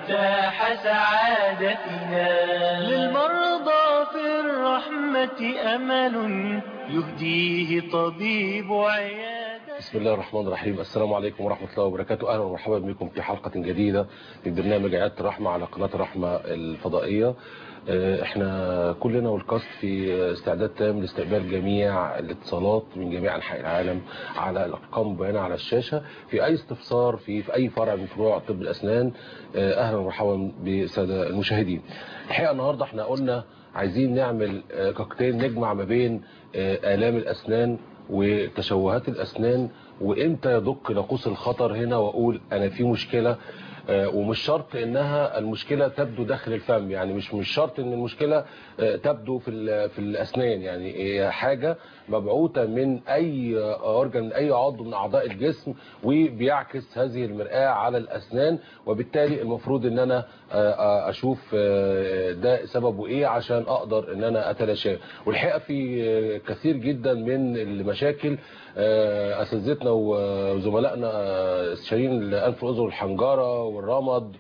مفتاح سعادتنا للمرضى في الرحمة أمل يهديه طبيب عيادة بسم الله الرحمن الرحيم السلام عليكم ورحمة الله وبركاته أهلا ومرحبا بكم في حلقة جديدة من برنامج عيادة الرحمة على قناة الرحمة الفضائية احنا كلنا والكاست في استعداد تام لاستقبال جميع الاتصالات من جميع انحاء العالم على الارقام المبينه على الشاشه في اي استفسار في في اي فرع من فروع طب الاسنان اهلا ومرحبا بالساده المشاهدين الحقيقه النهارده احنا قلنا عايزين نعمل كوكتيل نجمع ما بين الام الاسنان وتشوهات الاسنان وامتى يدق ناقوس الخطر هنا واقول انا في مشكله ومش شرط انها المشكله تبدو داخل الفم يعني مش مش شرط ان المشكله تبدو في في الاسنان يعني هي حاجه مبعوثه من اي اورجن من اي عضو من اعضاء الجسم وبيعكس هذه المرآة على الاسنان وبالتالي المفروض ان انا اشوف ده سببه ايه عشان اقدر ان انا اتلاشاه والحقيقه في كثير جدا من المشاكل اساتذتنا وزملائنا استشاريين الانف والاذن والحنجره والرمد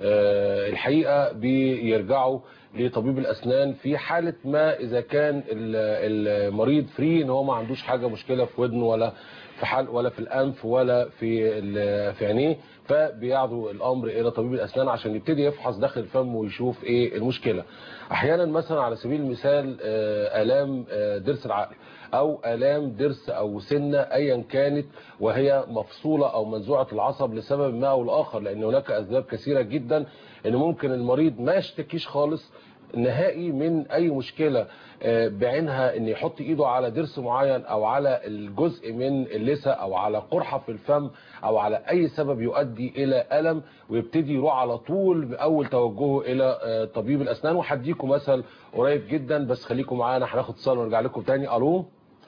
الحقيقه بيرجعوا لطبيب الاسنان في حاله ما اذا كان المريض فري ان هو ما عندوش حاجه مشكله في ودنه ولا في حل ولا في الانف ولا في في عينيه فبيعرضوا الامر الى طبيب الاسنان عشان يبتدي يفحص داخل الفم ويشوف ايه المشكله احيانا مثلا على سبيل المثال الام ضرس العقل او الام ضرس او سنه ايا كانت وهي مفصوله او منزوعه العصب لسبب ما او الاخر لان هناك اسباب كثيره جدا ان ممكن المريض ما يشتكيش خالص نهائي من اي مشكله بعينها ان يحط ايده على ضرس معين او على الجزء من اللثه او على قرحه في الفم او على اي سبب يؤدي الى الم ويبتدي يروح على طول باول توجهه الى طبيب الاسنان وهديكم مثل قريب جدا بس خليكم معانا هناخد اتصال ونرجع لكم تاني الو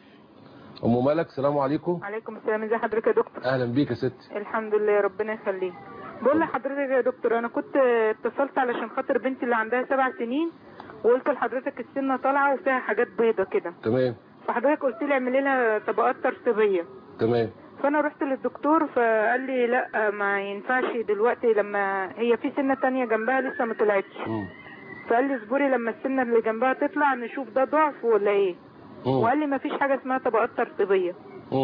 ام ملك السلام عليكم عليكم السلام ازي حضرتك يا دكتور اهلا بيك يا ستي الحمد لله ربنا يخليك بقول لحضرتك يا دكتور انا كنت اتصلت علشان خاطر بنتي اللي عندها سبع سنين وقلت لحضرتك السنه طالعه وفيها حاجات بيضه كده تمام فحضرتك قلت لي اعملي لها طبقات ترسيبيه تمام فانا رحت للدكتور فقال لي لا ما ينفعش دلوقتي لما هي في سنه تانية جنبها لسه ما طلعتش فقال لي اصبري لما السنه اللي جنبها تطلع نشوف ده ضعف ولا ايه وقال لي ما فيش حاجه اسمها طبقات ترسيبيه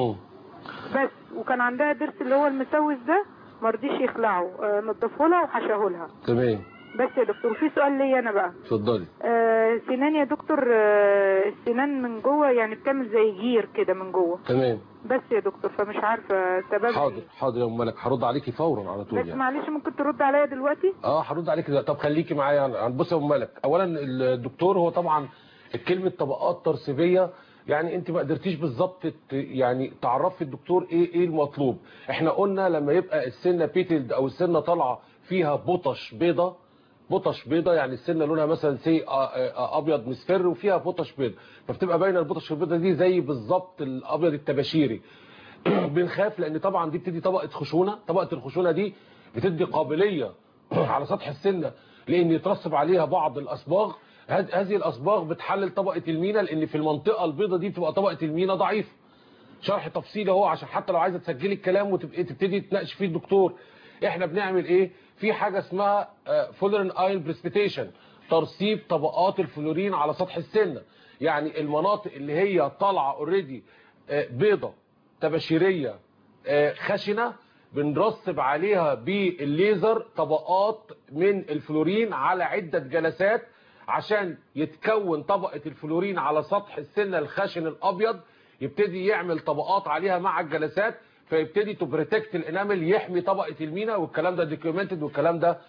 بس وكان عندها ضرس اللي هو المسوس ده ما رضيش يخلعه آه نضفه لها وحشاه لها تمام بس يا دكتور في سؤال ليا انا بقى اتفضلي آه سنان يا دكتور آه السنان من جوه يعني بتعمل زي جير كده من جوه تمام بس يا دكتور فمش عارفه سببها حاضر حاضر يا ام ملك هرد عليكي فورا على طول بس يعني. معلش ممكن ترد عليا دلوقتي اه هرد عليكي دلوقتي طب خليكي معايا بصي يا ام ملك اولا الدكتور هو طبعا كلمه طبقات ترسيبيه يعني انت ما قدرتيش بالظبط يعني تعرفي الدكتور ايه ايه المطلوب احنا قلنا لما يبقى السنه بيتلد او السنه طالعه فيها بطش بيضه بطش بيضه يعني السنه لونها مثلا سي ابيض مصفر وفيها بطش بيضه فبتبقى باينه البطش البيضه دي زي بالظبط الابيض التباشيري بنخاف لان طبعا دي بتدي طبقه خشونه طبقه الخشونه دي بتدي قابليه على سطح السنه لان يترسب عليها بعض الاصباغ هذه الاصباغ بتحلل طبقه المينا لان في المنطقه البيضه دي بتبقى طبقه المينا ضعيفه شرح تفصيلي اهو عشان حتى لو عايزه تسجلي الكلام وتبقي تبتدي تناقش فيه الدكتور احنا بنعمل ايه في حاجه اسمها فولرين اين بريسبيتيشن ترسيب طبقات الفلورين على سطح السنه يعني المناطق اللي هي طالعه اوريدي بيضه تباشيريه خشنه بنرسب عليها بالليزر طبقات من الفلورين على عده جلسات عشان يتكون طبقة الفلورين على سطح السنة الخشن الأبيض يبتدي يعمل طبقات عليها مع الجلسات فيبتدي تبريتكت الانامل يحمي طبقة المينا والكلام ده دوكيومنتد والكلام ده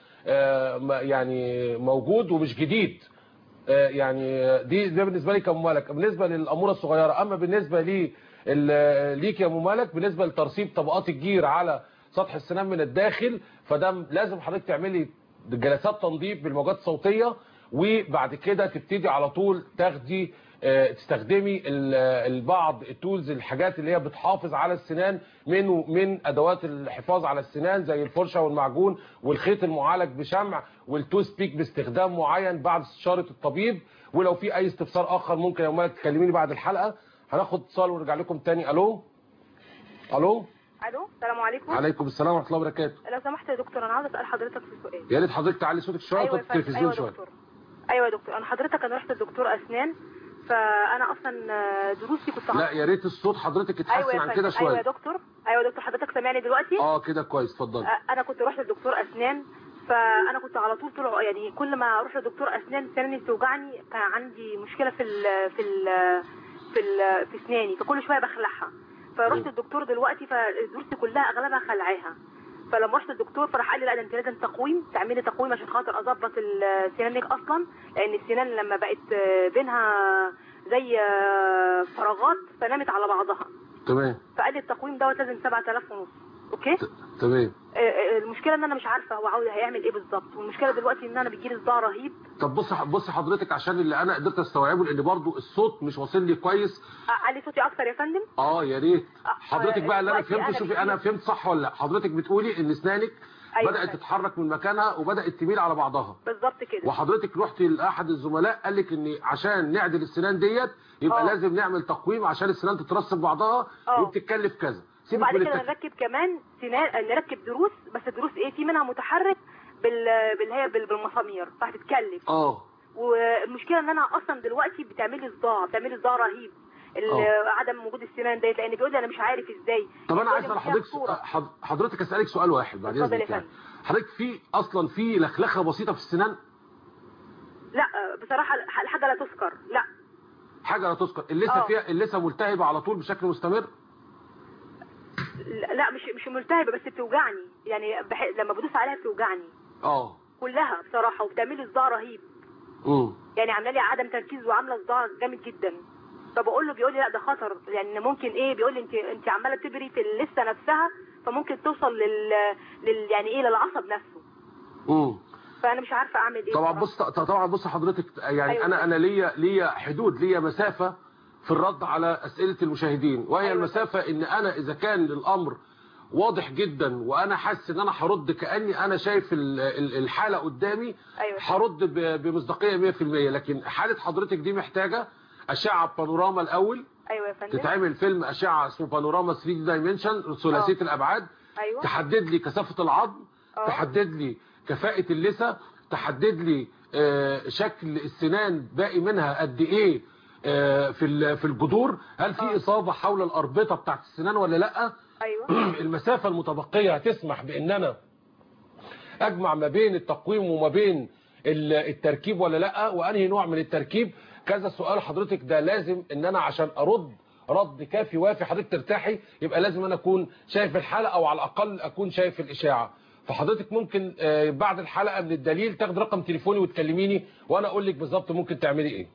يعني موجود ومش جديد يعني دي ده بالنسبة لي كأم مالك بالنسبة للأمورة الصغيرة أما بالنسبة لي ليك يا أم مالك بالنسبة لترسيب طبقات الجير على سطح السنان من الداخل فده لازم حضرتك تعملي جلسات تنظيف بالموجات الصوتية وبعد كده تبتدي على طول تاخدي تستخدمي البعض التولز الحاجات اللي هي بتحافظ على السنان من من ادوات الحفاظ على السنان زي الفرشه والمعجون والخيط المعالج بشمع والتوست بيك باستخدام معين بعد استشاره الطبيب ولو في اي استفسار اخر ممكن يا مالك تكلميني بعد الحلقه هناخد اتصال ونرجع لكم تاني الو الو الو السلام عليكم عليكم السلام ورحمه الله وبركاته لو سمحت يا دكتور انا عاوز اسال حضرتك في سؤال يا ريت حضرتك تعلي صوتك شويه ايوه وتوطي يا فندم. التلفزيون ايوه يا شويه دكتور ايوه يا دكتور انا حضرتك انا رحت لدكتور اسنان فانا اصلا آه، دروسي كنت لا يا ريت الصوت حضرتك ايوه يتحسن يا عن فندم. كده ايوه يا شويه دكتور ايوه يا دكتور حضرتك سامعني دلوقتي اه كده كويس اتفضل آه، انا كنت رحت لدكتور اسنان فانا كنت على طول طول يعني كل ما اروح لدكتور اسنان سناني بتوجعني كان عندي مشكله في ال في ال في ال في اسناني فكل شويه بخلعها فرحت الدكتور دلوقتي فدروسي كلها اغلبها خلعاها فلما رحت الدكتور فراح قال لي لا ده انت لازم تقويم تعملي تقويم عشان خاطر اظبط ال- سنانك اصلا لان السنان لما بقت آه، بينها زي آه، فراغات فنامت على بعضها تمام فقال لي التقويم دوت لازم 7000 ونص اوكي تمام آه، آه، المشكله ان انا مش عارفه هو عاوز هيعمل ايه بالظبط والمشكله دلوقتي ان انا بيجيلي صداع رهيب طب بص بص حضرتك عشان اللي انا قدرت استوعبه لان برضو الصوت مش واصل لي كويس آه، علي صوتي اكتر يا فندم اه يا ريت آه، حضرتك بقى اللي انا دلوقتي فهمته أنا شوفي بيجيلي- انا فهمت صح ولا لا حضرتك بتقولي ان اسنانك أيوة بدات فندم. تتحرك من مكانها وبدات تميل على بعضها بالظبط كده وحضرتك رحت لاحد الزملاء قال لك ان عشان نعدل السنان ديت يبقى آه. لازم نعمل تقويم عشان السنان تترسب بعضها آه. وبتتكلف كذا سيبك وبعد من كده التك... نركب كمان سنان نركب دروس بس دروس ايه في منها متحرك بال باللي هي بال- بالمسامير فهتتكلف اه والمشكله ان انا اصلا دلوقتي بتعمل لي صداع بتعمل لي صداع رهيب ال- آه. عدم وجود السنان ديت لان بيقول لي انا مش عارف ازاي طب انا بيقول عايز لي اسال فيها حضرتك خطورة. حض- حضرتك اسالك سؤال واحد بعد اتفضل يا اذنك يعني فندم. حضرتك في اصلا في لخلخه بسيطه في السنان لا آه، بصراحه الحاجه لا تذكر لا حاجه لا تذكر اللثه آه. فيها اللثه ملتهبه على طول بشكل مستمر لا مش مش ملتهبه بس بتوجعني يعني بح... لما بدوس عليها بتوجعني اه كلها بصراحه وبتعمل لي صداع رهيب امم يعني عامله لي عدم تركيز وعامله صداع جامد جدا فبقول له بيقول لي لا ده خطر يعني ممكن ايه بيقول لي انت انت عماله تبري في اللثه نفسها فممكن توصل لل, لل... يعني ايه للعصب نفسه امم فانا مش عارفه اعمل ايه طبعا بصراحة. بص طبعا بص حضرتك يعني أيوة. انا انا ليا ليا حدود ليا مسافه في الرد على اسئله المشاهدين وهي أيوة. المسافه ان انا اذا كان الامر واضح جدا وانا حاسس ان انا هرد كاني انا شايف ال- ال- الحاله قدامي أيوة. هرد ب- بمصداقيه 100% لكن حاله حضرتك دي محتاجه اشعه بانوراما الاول ايوه يا فندم تتعمل فيلم اشعه اسمه بانوراما 3 دي دايمنشن ثلاثيه آه. الابعاد ايوه تحدد لي كثافه العظم آه. تحدد لي كفاءه اللثه تحدد لي آه، شكل السنان باقي منها قد ايه آه، في ال- في الجذور هل في آه. اصابه حول الاربطه بتاعت السنان ولا لا ايوه المسافه المتبقيه هتسمح بان انا اجمع ما بين التقويم وما بين ال- التركيب ولا لا وانهي نوع من التركيب كذا سؤال حضرتك ده لازم ان انا عشان ارد رد كافي وافي حضرتك ترتاحي يبقى لازم انا اكون شايف الحلقه او على الاقل اكون شايف الاشاعه فحضرتك ممكن آه، بعد الحلقه من الدليل تاخد رقم تليفوني وتكلميني وانا اقول لك بالظبط ممكن تعملي ايه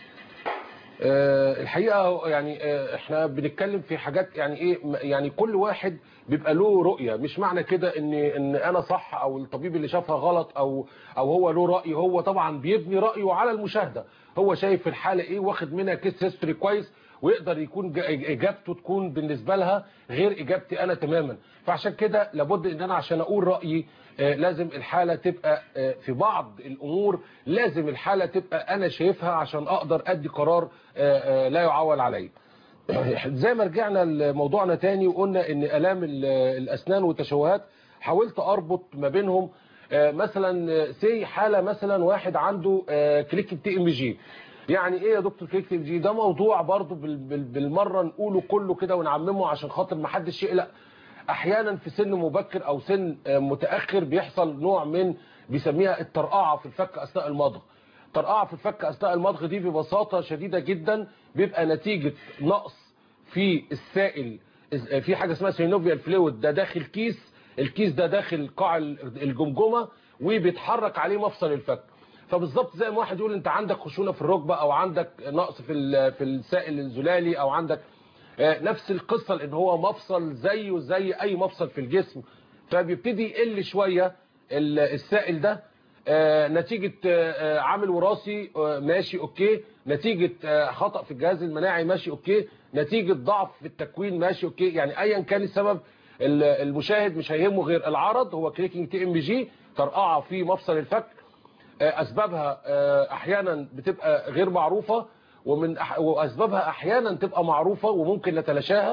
آه، الحقيقه يعني آه، احنا بنتكلم في حاجات يعني ايه م- يعني كل واحد بيبقى له رؤيه مش معنى كده ان ان انا صح او الطبيب اللي شافها غلط او او هو له راي هو طبعا بيبني رايه على المشاهده هو شايف الحاله ايه واخد منها كيس هيستوري كويس ويقدر يكون جا- اجابته تكون بالنسبه لها غير اجابتي انا تماما فعشان كده لابد ان انا عشان اقول رايي آه، لازم الحاله تبقى آه، في بعض الامور لازم الحاله تبقى انا شايفها عشان اقدر ادي قرار آه، آه، لا يعول عليه زي ما رجعنا لموضوعنا تاني وقلنا ان الام ال- الاسنان والتشوهات حاولت اربط ما بينهم آه، مثلا سي حاله مثلا واحد عنده كليك تي ام جي يعني ايه يا دكتور كليك تي ام جي ده موضوع برضو بال- بال- بالمره نقوله كله كده ونعممه عشان خاطر ما حدش يقلق احيانا في سن مبكر او سن آه، متاخر بيحصل نوع من بيسميها الطرقعه في الفك اثناء المضغ طرقعه في الفك اثناء المضغ دي ببساطه شديده جدا بيبقى نتيجه نقص في السائل في حاجه اسمها سينوفيال فلويد ده داخل كيس الكيس ده داخل قاع الجمجمه وبيتحرك عليه مفصل الفك فبالظبط زي ما واحد يقول انت عندك خشونه في الركبه او عندك نقص في ال- في السائل الزلالي او عندك آه، نفس القصه لان هو مفصل زيه زي اي مفصل في الجسم فبيبتدي يقل شويه ال- السائل ده آه، نتيجة آه، آه، عامل وراثي آه، ماشي اوكي نتيجة آه، خطأ في الجهاز المناعي ماشي اوكي نتيجة ضعف في التكوين ماشي اوكي يعني ايا كان السبب ال- المشاهد مش هيهمه غير العرض هو كليكنج تي ام جي طرقعة في مفصل الفك آه، اسبابها آه، احيانا بتبقى غير معروفة ومن أح- واسبابها احيانا تبقى معروفة وممكن نتلاشاها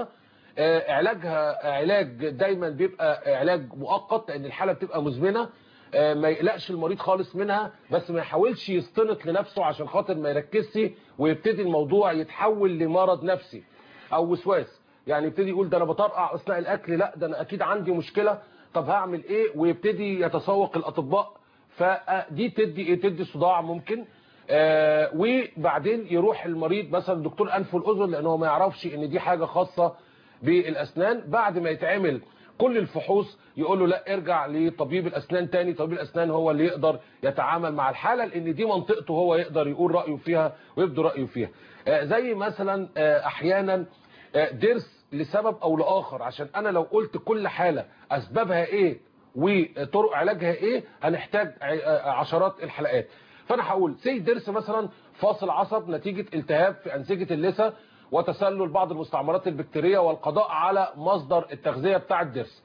آه، علاجها علاج دايما بيبقى علاج مؤقت لان الحاله بتبقى مزمنه آه، ما يقلقش المريض خالص منها بس ما يحاولش يستنط لنفسه عشان خاطر ما يركزش ويبتدي الموضوع يتحول لمرض نفسي او وسواس يعني يبتدي يقول ده انا بطرقع اثناء الاكل لا ده انا اكيد عندي مشكله طب هعمل ايه ويبتدي يتسوق الاطباء فدي تدي تدي صداع ممكن آه وبعدين يروح المريض مثلا دكتور انف والاذن لان هو ما يعرفش ان دي حاجه خاصه بالاسنان بعد ما يتعمل كل الفحوص يقول له لا ارجع لطبيب الاسنان تاني طبيب الاسنان هو اللي يقدر يتعامل مع الحاله لان دي منطقته هو يقدر يقول رايه فيها ويبدو رايه فيها آه زي مثلا آه احيانا آه ضرس لسبب او لاخر عشان انا لو قلت كل حاله اسبابها ايه وطرق علاجها ايه هنحتاج ع- عشرات الحلقات فانا هقول سي ضرس مثلا فاصل عصب نتيجه التهاب في انسجه اللثه وتسلل بعض المستعمرات البكتيريه والقضاء على مصدر التغذيه بتاع الضرس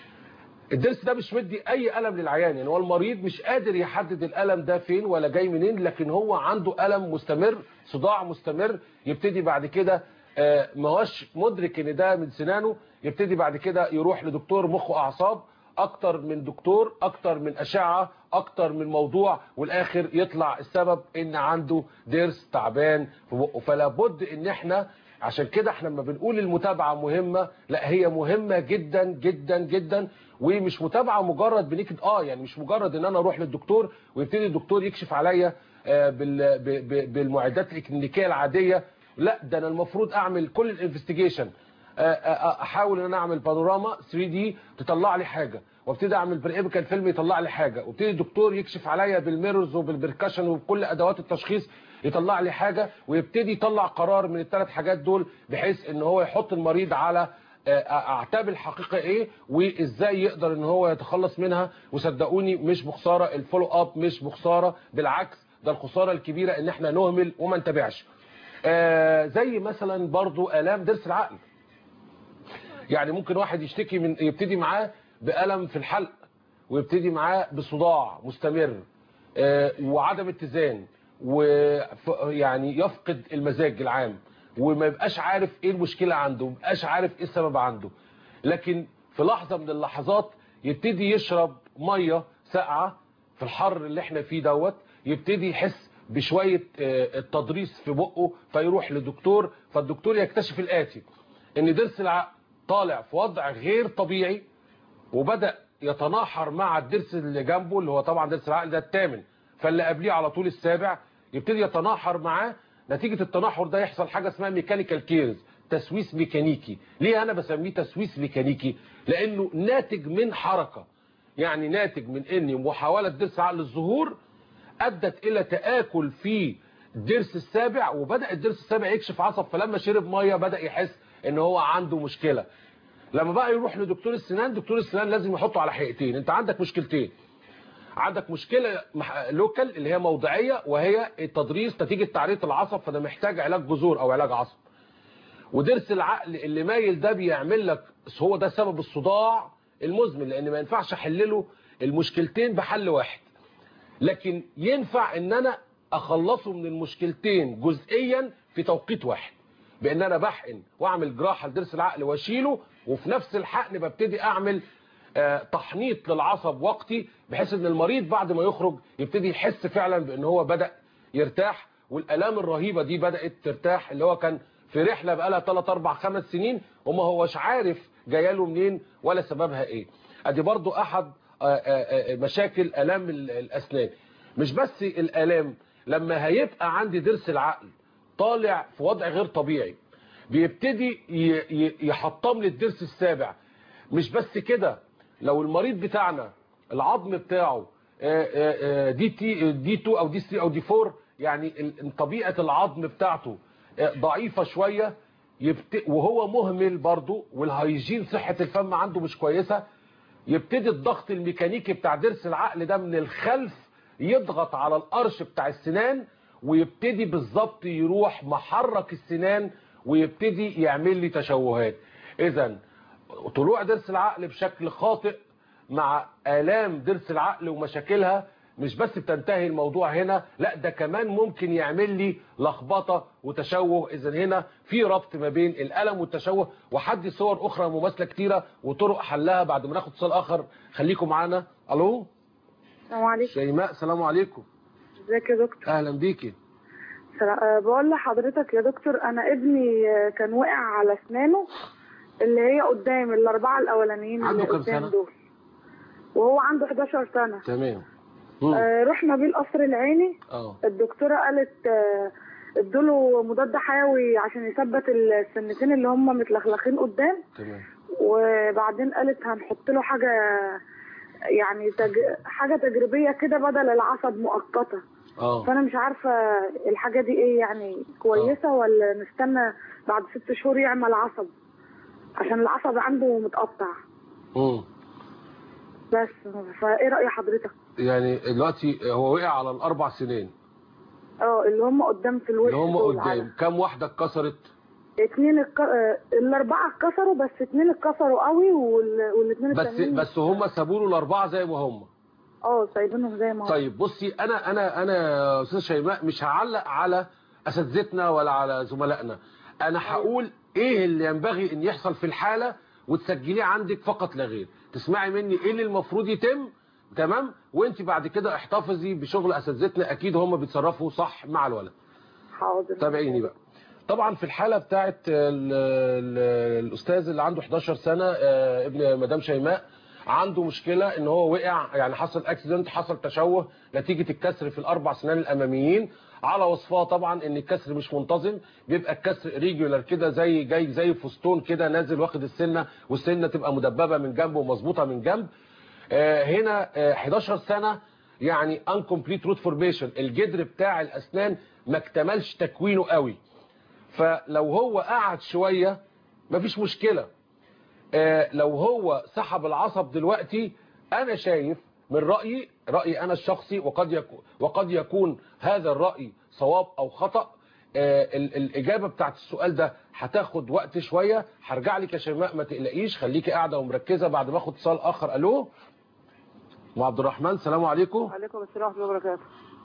الضرس ده مش مدي اي الم للعيان يعني هو المريض مش قادر يحدد الالم ده فين ولا جاي منين لكن هو عنده الم مستمر صداع مستمر يبتدي بعد كده آه، ما هوش مدرك ان ده من سنانه يبتدي بعد كده يروح لدكتور مخ واعصاب اكتر من دكتور اكتر من اشعه اكتر من موضوع والاخر يطلع السبب ان عنده ضرس تعبان في بقه فلا بد ان احنا عشان كده احنا لما بنقول المتابعه مهمه لا هي مهمه جدا جدا جدا ومش متابعه مجرد بنكد اه يعني مش مجرد ان انا اروح للدكتور ويبتدي الدكتور يكشف عليا آه، بال- ب- ب- بالمعدات الكلينيكيه العاديه لا ده انا المفروض اعمل كل الانفستيجيشن احاول ان انا اعمل بانوراما 3 دي تطلع لي حاجه وابتدي اعمل بريبيكال فيلم يطلع لي حاجه وابتدي الدكتور يكشف عليا بالميرورز وبالبركشن وبكل ادوات التشخيص يطلع لي حاجه ويبتدي يطلع قرار من الثلاث حاجات دول بحيث ان هو يحط المريض على آه، اعتاب الحقيقه ايه وازاي يقدر ان هو يتخلص منها وصدقوني مش بخساره الفولو اب مش بخساره بالعكس ده الخساره الكبيره ان احنا نهمل وما نتابعش آه، زي مثلا برضو الام ضرس العقل يعني ممكن واحد يشتكي من يبتدي معاه بألم في الحلق ويبتدي معاه بصداع مستمر آه، وعدم اتزان ويعني يفقد المزاج العام وما يبقاش عارف ايه المشكلة عنده ما يبقاش عارف ايه السبب عنده لكن في لحظة من اللحظات يبتدي يشرب مية ساقعة في الحر اللي احنا فيه دوت يبتدي يحس بشوية آه، التضريس في بقه فيروح لدكتور فالدكتور يكتشف الآتي ان ضرس العقل طالع في وضع غير طبيعي وبدأ يتناحر مع الضرس اللي جنبه اللي هو طبعا ضرس العقل ده الثامن فاللي قبليه على طول السابع يبتدي يتناحر معاه نتيجة التناحر ده يحصل حاجة اسمها ميكانيكال كيرز تسويس ميكانيكي ليه انا بسميه تسويس ميكانيكي لانه ناتج من حركة يعني ناتج من ان محاولة ضرس عقل الظهور ادت الى تآكل في الضرس السابع وبدأ الضرس السابع يكشف عصب فلما شرب مية بدأ يحس ان هو عنده مشكلة لما بقى يروح لدكتور السنان دكتور السنان لازم يحطه على حقيقتين انت عندك مشكلتين عندك مشكلة مح- لوكال اللي هي موضعية وهي التضريس نتيجة تعرية العصب فده محتاج علاج جذور او علاج عصب ودرس العقل اللي مايل ده بيعمل لك هو ده سبب الصداع المزمن لان ما ينفعش احلله المشكلتين بحل واحد لكن ينفع ان انا اخلصه من المشكلتين جزئيا في توقيت واحد بان انا بحقن واعمل جراحه لضرس العقل واشيله وفي نفس الحقن ببتدي اعمل آه، تحنيط للعصب وقتي بحيث ان المريض بعد ما يخرج يبتدي يحس فعلا بان هو بدا يرتاح والالام الرهيبه دي بدات ترتاح اللي هو كان في رحله بقالها 3 4 5 سنين وما هوش عارف جايه له منين ولا سببها ايه ادي برضو احد آه، آه، آه، مشاكل الام ال- الاسنان مش بس الالام لما هيبقى عندي ضرس العقل طالع في وضع غير طبيعي بيبتدي ي- ي- يحطم لي الضرس السابع مش بس كده لو المريض بتاعنا العظم بتاعه آه، آه، آه، دي تي دي 2 او دي 3 او دي 4 يعني ال- طبيعه العظم بتاعته آه، ضعيفه شويه يبت... وهو مهمل برضه والهيجين صحه الفم عنده مش كويسه يبتدي الضغط الميكانيكي بتاع ضرس العقل ده من الخلف يضغط على القرش بتاع السنان ويبتدي بالظبط يروح محرك السنان ويبتدي يعمل لي تشوهات اذا طلوع ضرس العقل بشكل خاطئ مع آلام ضرس العقل ومشاكلها مش بس بتنتهي الموضوع هنا لا ده كمان ممكن يعمل لي لخبطه وتشوه اذا هنا في ربط ما بين الالم والتشوه وحدي صور اخرى مماثله كتيره وطرق حلها بعد ما ناخد اتصال اخر خليكم معانا الو السلام عليكم شيماء سلام عليكم ازيك يا دكتور اهلا بيكي سلام- آه، بقول لحضرتك يا دكتور انا ابني آه، كان وقع على اسنانه اللي هي قدام الاربعه الاولانيين عنده اللي كام قدام سنة؟ دول وهو عنده 11 سنه تمام مم. آه، رحنا بيه القصر العيني اه الدكتوره قالت آه، ادوله مضاد حيوي عشان يثبت السنتين اللي هم متلخلخين قدام تمام وبعدين قالت هنحط له حاجه يعني تج... حاجه تجريبيه كده بدل العصب مؤقته اه فانا مش عارفه الحاجه دي ايه يعني كويسه ولا نستنى بعد ست شهور يعمل عصب عشان العصب عنده متقطع مم. بس فايه راي حضرتك يعني دلوقتي هو وقع على الاربع سنين اه اللي هم قدام في الوش اللي هم دول قدام كام واحده اتكسرت على- اتنين الك... آه، الاربعه اتكسروا بس اتنين اتكسروا قوي وال... والاتنين بس التانيين بس هم سابوا له الاربعه زي ما هم اه سايبينهم زي ما هم طيب بصي انا انا انا يا استاذ شيماء مش هعلق على اساتذتنا ولا على زملائنا انا هقول ايه اللي ينبغي ان يحصل في الحاله وتسجليه عندك فقط لا غير تسمعي مني ايه اللي المفروض يتم تمام وانت بعد كده احتفظي بشغل اساتذتنا اكيد هم بيتصرفوا صح مع الولد حاضر تابعيني بقى طبعا في الحاله بتاعت ال- ال- الاستاذ اللي عنده 11 سنه آه، ابن مدام شيماء عنده مشكله ان هو وقع يعني حصل اكسيدنت حصل تشوه نتيجه الكسر في الاربع سنان الاماميين على وصفها طبعا ان الكسر مش منتظم بيبقى الكسر ريجولار كده زي جاي زي فستون كده نازل واخد السنه والسنه تبقى مدببه من جنب ومظبوطه من جنب آه، هنا آه، 11 سنه يعني انكمبليت روت فورميشن الجدر بتاع الاسنان ما اكتملش تكوينه قوي فلو هو قعد شويه مفيش مشكله آه، لو هو سحب العصب دلوقتي انا شايف من رايي رايي انا الشخصي وقد يكون وقد يكون هذا الراي صواب او خطا آه، ال- الاجابه بتاعت السؤال ده هتاخد وقت شويه هرجع لك يا شيماء ما تقلقيش خليكي قاعده ومركزه بعد ما اخد اتصال اخر الو ام عبد الرحمن السلام عليكم عليكم السلام ورحمه الله وبركاته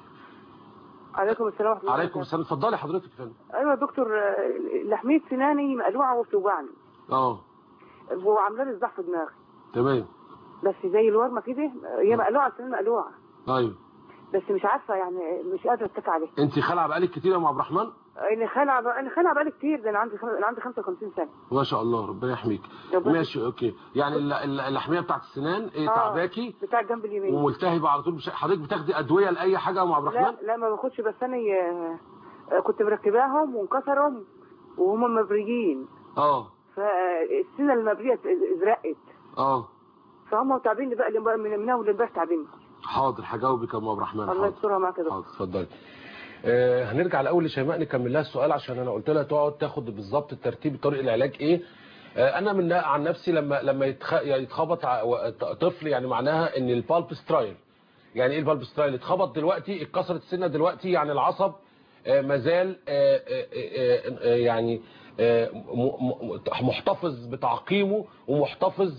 عليكم السلام ورحمه الله عليكم وبركاته السلام اتفضلي حضرتك يا فندم ايوه يا دكتور آه، لحميه سناني مقلوعه وبتوجعني اه وعامله لي صداع في دماغي تمام بس زي الورمه كده آه، هي مقلوعه السنان مقلوعه ايوه بس مش عارفه يعني مش قادره اتك عليها انت خلع بقالك كتير يا ام عبد الرحمن انا خلع بقى انا خلع بقالي كتير ده انا عندي خم... انا عندي 55 سنه ما شاء الله ربنا يحميك ربنا ماشي اوكي يعني ال- ال- اللحميه بتاعت السنان ايه آه، تعباكي بتاع الجنب اليمين وملتهبه على طول مش... حضرتك بتاخدي ادويه لاي حاجه يا ام عبد لا الرحمن لا ما باخدش بس انا آه، آه، كنت مركباهم وانكسرهم وهم مبريين اه فالسنه المبريه ازرقت اه فهم تعبيني بقى اللي من من اول امبارح تعبيني حاضر هجاوبك يا ام عبد الرحمن الله حاضر يسترها معاك يا دكتور حاضر اتفضلي آه هنرجع الاول لشيماء نكمل لها السؤال عشان انا قلت لها تقعد تاخد بالظبط ترتيب طريق العلاج ايه آه انا من عن نفسي لما لما يتخ... يعني يتخبط ع- و- طفل يعني معناها ان البالب سترايل يعني ايه البالب سترايل اتخبط دلوقتي اتكسرت السنه دلوقتي يعني العصب آه مازال آه آه آه آه يعني آه م- م- محتفظ بتعقيمه ومحتفظ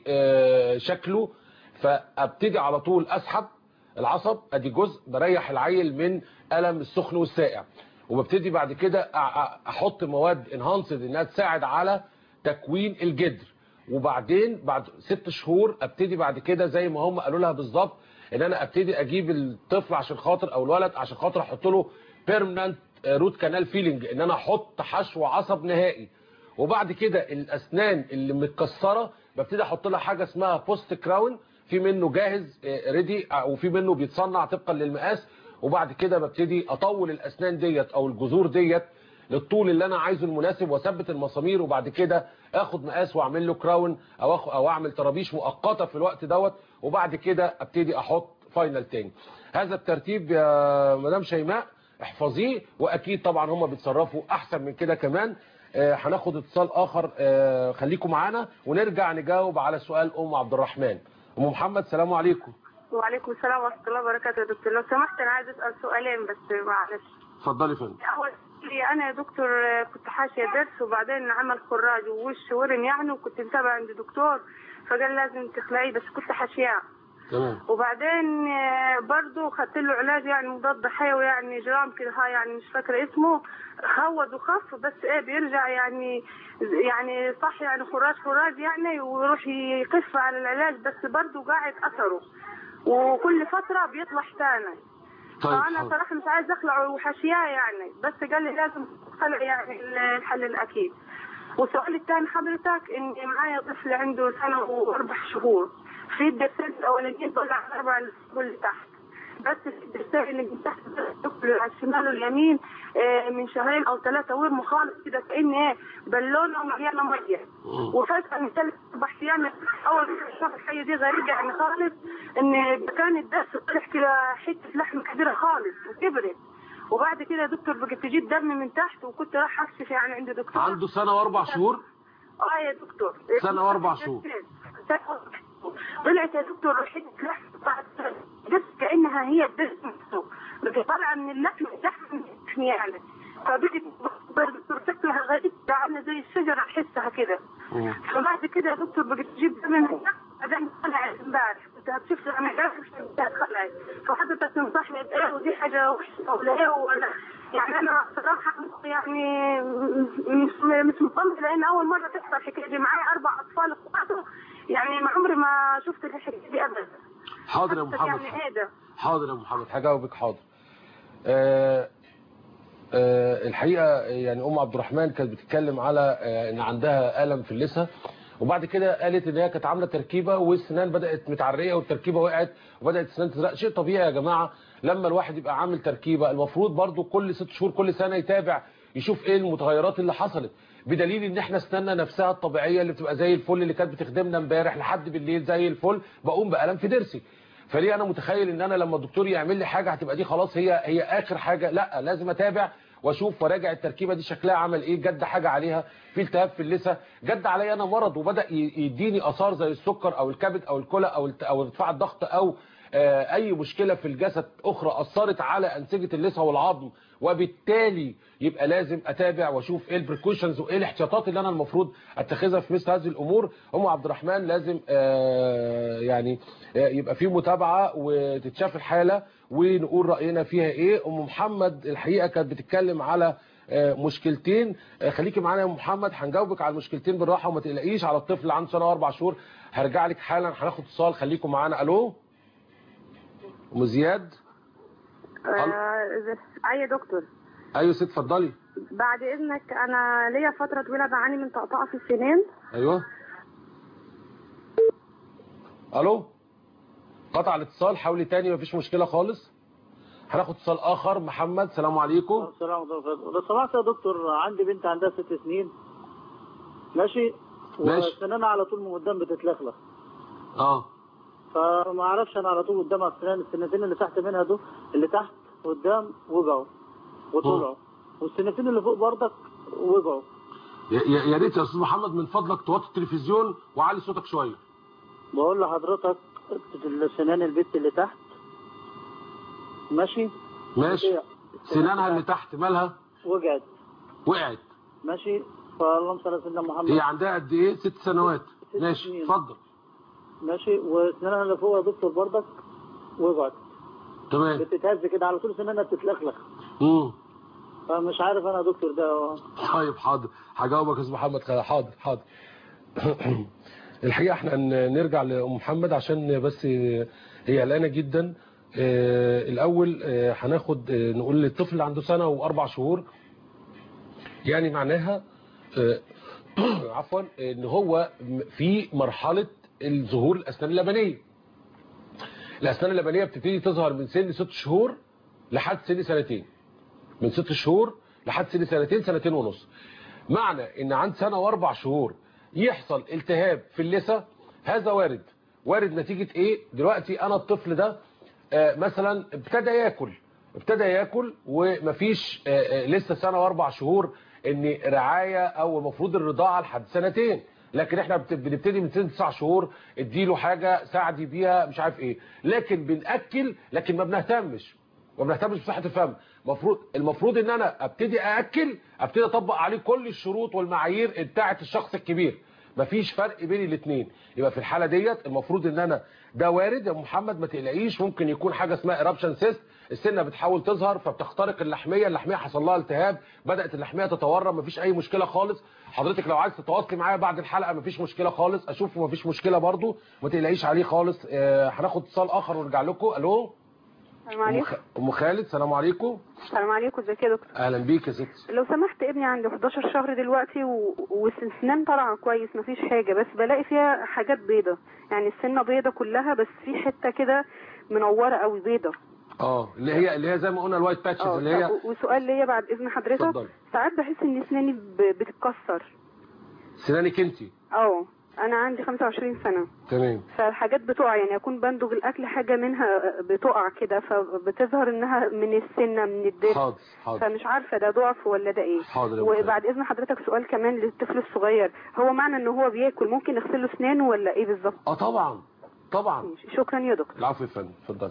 بشكله فابتدي على طول اسحب العصب ادي جزء بريح العيل من الم السخن والساقع وببتدي بعد كده أ- أ- احط مواد انهانسد انها تساعد على تكوين الجدر وبعدين بعد ست شهور ابتدي بعد كده زي ما هم قالوا لها بالظبط ان انا ابتدي اجيب الطفل عشان خاطر او الولد عشان خاطر احط له بيرمننت روت كانال فيلينج ان انا احط حشو عصب نهائي وبعد كده الاسنان اللي متكسره ببتدي احط لها حاجه اسمها بوست كراون في منه جاهز ريدي وفي منه بيتصنع طبقا للمقاس وبعد كده ببتدي اطول الاسنان ديت او الجذور ديت للطول اللي انا عايزه المناسب واثبت المسامير وبعد كده اخد مقاس واعمل له كراون او أخ... او اعمل طرابيش مؤقته في الوقت دوت وبعد كده ابتدي احط فاينل تاني هذا الترتيب يا مدام شيماء احفظيه واكيد طبعا هم بيتصرفوا احسن من كده كمان آه، هناخد اتصال اخر آه، خليكم معانا ونرجع نجاوب على سؤال ام عبد الرحمن ام محمد سلام عليكم وعليكم السلام ورحمة الله وبركاته يا دكتور لو سمحت أنا عايزة أسأل سؤالين بس معلش اتفضلي يا فندم أول لي أنا يا دكتور آه، كنت حاشية درس وبعدين عمل خراج ووش ورم يعني وكنت متابعة عند دكتور فقال لازم تخلعيه بس كنت حاشياه تمام وبعدين آه، برضه خدت له علاج يعني مضاد حيوي يعني جرام كده هاي يعني مش فاكره اسمه خود وخف بس ايه بيرجع يعني يعني صح يعني خراج خراج يعني ويروح يخف على العلاج بس برضه قاعد اثره وكل فتره بيطلع تاني طيب فانا حاضر. صراحه مش عايز اخلع وحشياه يعني بس قال لي لازم خلع يعني الحل الاكيد والسؤال الثاني حضرتك ان معايا طفل عنده سنه واربع شهور في الدرسين الاولانيين طلع على اربع الاسبوع اللي تحت بس الدرسين اللي من تحت الطفل على الشمال واليمين آه، من شهرين او ثلاثه ورموا خالص كده كان ايه بالونه ومليانه ميه وفجاه من ثلاث اربع ايام اول ما شاف الحيه دي غريبه يعني خالص ان كان الدرس طلع كده حته لحم كبيره خالص وكبرت وبعد كده يا دكتور بقت تجيب دم من تحت وكنت راح اكشف يعني عند دكتور عنده سنة واربع شهور اه يا دكتور سنة وأربع شهور. سنة وأربع شهور. طلعت يا دكتور رحت لحم بعد بس كانها هي الدرس نفسه بقت طالعه من اللحم لحم من اللحم يعني فبقت دكتور شكلها غريب عامله زي الشجره احسها كده فبعد كده يا دكتور بقت تجيب دم من تحت بعدين طلعت امبارح كنت هتشوف انا عارف طلعت فحضرتك تنصحني بايه ودي حاجه وحشه ولا ايه ولا يعني انا صراحه يعني مش مش مطمئنه لان اول مره تحصل الحكايه دي معايا اربع اطفال اخواته يعني ما عمري ما شفت الحكايه دي ابدا حاضر يا محمد يعني ايه ده حاضر يا محمد هجاوبك حاضر آه آه الحقيقة يعني أم عبد الرحمن كانت بتتكلم على آه إن عندها ألم في اللثة وبعد كده قالت إن هي كانت عاملة تركيبة والسنان بدأت متعرية والتركيبة وقعت وبدأت السنان تزرق شيء طبيعي يا جماعة لما الواحد يبقى عامل تركيبة المفروض برضو كل ست شهور كل سنة يتابع يشوف ايه المتغيرات اللي حصلت بدليل ان احنا استنى نفسها الطبيعية اللي بتبقى زي الفل اللي كانت بتخدمنا امبارح لحد بالليل زي الفل بقوم بألم في ضرسي فليه انا متخيل ان انا لما الدكتور يعمل لي حاجة هتبقى دي خلاص هي هي اخر حاجة لا لازم اتابع واشوف وراجع التركيبه دي شكلها عمل ايه جد حاجه عليها في التهاب في اللثه جد عليا انا مرض وبدا ي- يديني اثار زي السكر او الكبد او الكلى او الت- او ارتفاع الضغط او آه، اي مشكله في الجسد اخرى اثرت على انسجه اللثه والعظم وبالتالي يبقى لازم اتابع واشوف ايه البريكوشنز وايه الاحتياطات اللي انا المفروض اتخذها في مثل هذه الامور ام عبد الرحمن لازم آه، يعني آه، يبقى في متابعه وتتشاف الحاله ونقول راينا فيها ايه ام محمد الحقيقه كانت بتتكلم على آه، مشكلتين آه، خليكي معانا يا أم محمد هنجاوبك على المشكلتين بالراحه وما تقلقيش على الطفل اللي عنده سنه واربع شهور هرجع لك حالا هناخد اتصال خليكم معانا الو ام زياد اي يا دكتور ايوه ست اتفضلي بعد اذنك انا ليا فتره طويله بعاني من طقطقه في السنان ايوه الو قطع الاتصال حاولي تاني مفيش مشكله خالص هناخد اتصال اخر محمد سلام عليكم السلام عليكم لو سمحت يا دكتور عندي بنت عندها ست سنين ماشي ماشي. وسنانها على طول من قدام بتتلخلخ اه فما اعرفش انا على طول قدامها السنان السنتين اللي تحت منها دول اللي تحت قدام وجعوا وطلعوا والسنتين اللي فوق برضك وجعوا يا- يا يا ريت يا استاذ محمد من فضلك توطي التلفزيون وعلي صوتك شويه بقول لحضرتك السنان البت اللي تحت ماشي ماشي سنانها اللي تحت مالها وجعت وقعت ماشي فاللهم صل على سيدنا محمد هي عندها قد ايه ست سنوات ست ماشي سنين. اتفضل ماشي وسنانها اللي فوق يا دكتور برضك وجعت تمام بتتهز كده على طول سنانها بتتلخلخ امم فمش عارف انا يا دكتور ده طيب حاضر هجاوبك يا استاذ محمد خ- حاضر حاضر الحقيقه احنا ن- نرجع لام محمد عشان بس هي قلقانه جدا آه، الاول آه، هناخد آه، نقول للطفل اللي عنده سنه واربع شهور يعني معناها آه، عفوا ان هو م- في مرحله الظهور الاسنان اللبنيه الاسنان اللبنيه بتبتدي تظهر من سن ست شهور لحد سن سنتين من ست شهور لحد سن سنتين سنتين ونص معنى ان عند سنة واربع شهور يحصل التهاب في اللثة هذا وارد وارد نتيجة ايه دلوقتي انا الطفل ده آه، مثلا ابتدى ياكل ابتدى ياكل ومفيش آه، آه، لسه سنة واربع شهور ان رعاية او المفروض الرضاعة لحد سنتين لكن احنا بت- بنبتدي من سن تسع شهور اديله حاجة ساعدي بيها مش عارف ايه لكن بنأكل لكن ما بنهتمش ما بنهتمش بصحه الفم المفروض المفروض ان انا ابتدي ااكل ابتدي اطبق عليه كل الشروط والمعايير بتاعه الشخص الكبير مفيش فرق بين الاثنين يبقى في الحاله ديت المفروض ان انا ده وارد يا أم محمد ما تقلقيش ممكن يكون حاجه اسمها ايرابشن سيست السنه بتحاول تظهر فبتخترق اللحميه اللحميه حصل لها التهاب بدات اللحميه تتورم مفيش اي مشكله خالص حضرتك لو عايز تتواصلي معايا بعد الحلقه مفيش مشكله خالص اشوفه مفيش مشكله برضو ما تقلقيش عليه خالص آه، هناخد اتصال اخر ونرجع لكم الو السلام ام عليكم خ- أم خالد سلام عليكم السلام عليكم ازيك يا دكتور اهلا بيك يا ست لو سمحت ابني عنده 11 شهر دلوقتي و... والسنان طالعه كويس مفيش حاجه بس بلاقي فيها حاجات بيضه يعني السنه بيضه كلها بس في حته كده منوره قوي بيضه اه اللي هي اللي هي زي ما قلنا الوايت باتشز اه اللي هي طب وسؤال ليا بعد اذن حضرتك اتفضلي. ساعات بحس ان اسناني ب... بتتكسر سنانك انت اه انا عندي 25 سنه تمام فالحاجات بتقع يعني اكون بندج الاكل حاجه منها بتقع كده فبتظهر انها من السنه من الضرس حاضر حاضر فمش عارفه ده ضعف ولا ده ايه حاضر يا أم خالد. وبعد اذن حضرتك سؤال كمان للطفل الصغير هو معنى ان هو بياكل ممكن نغسل له اسنانه ولا ايه بالظبط اه طبعا طبعا شكرا يا دكتور العفو يا فندم اتفضل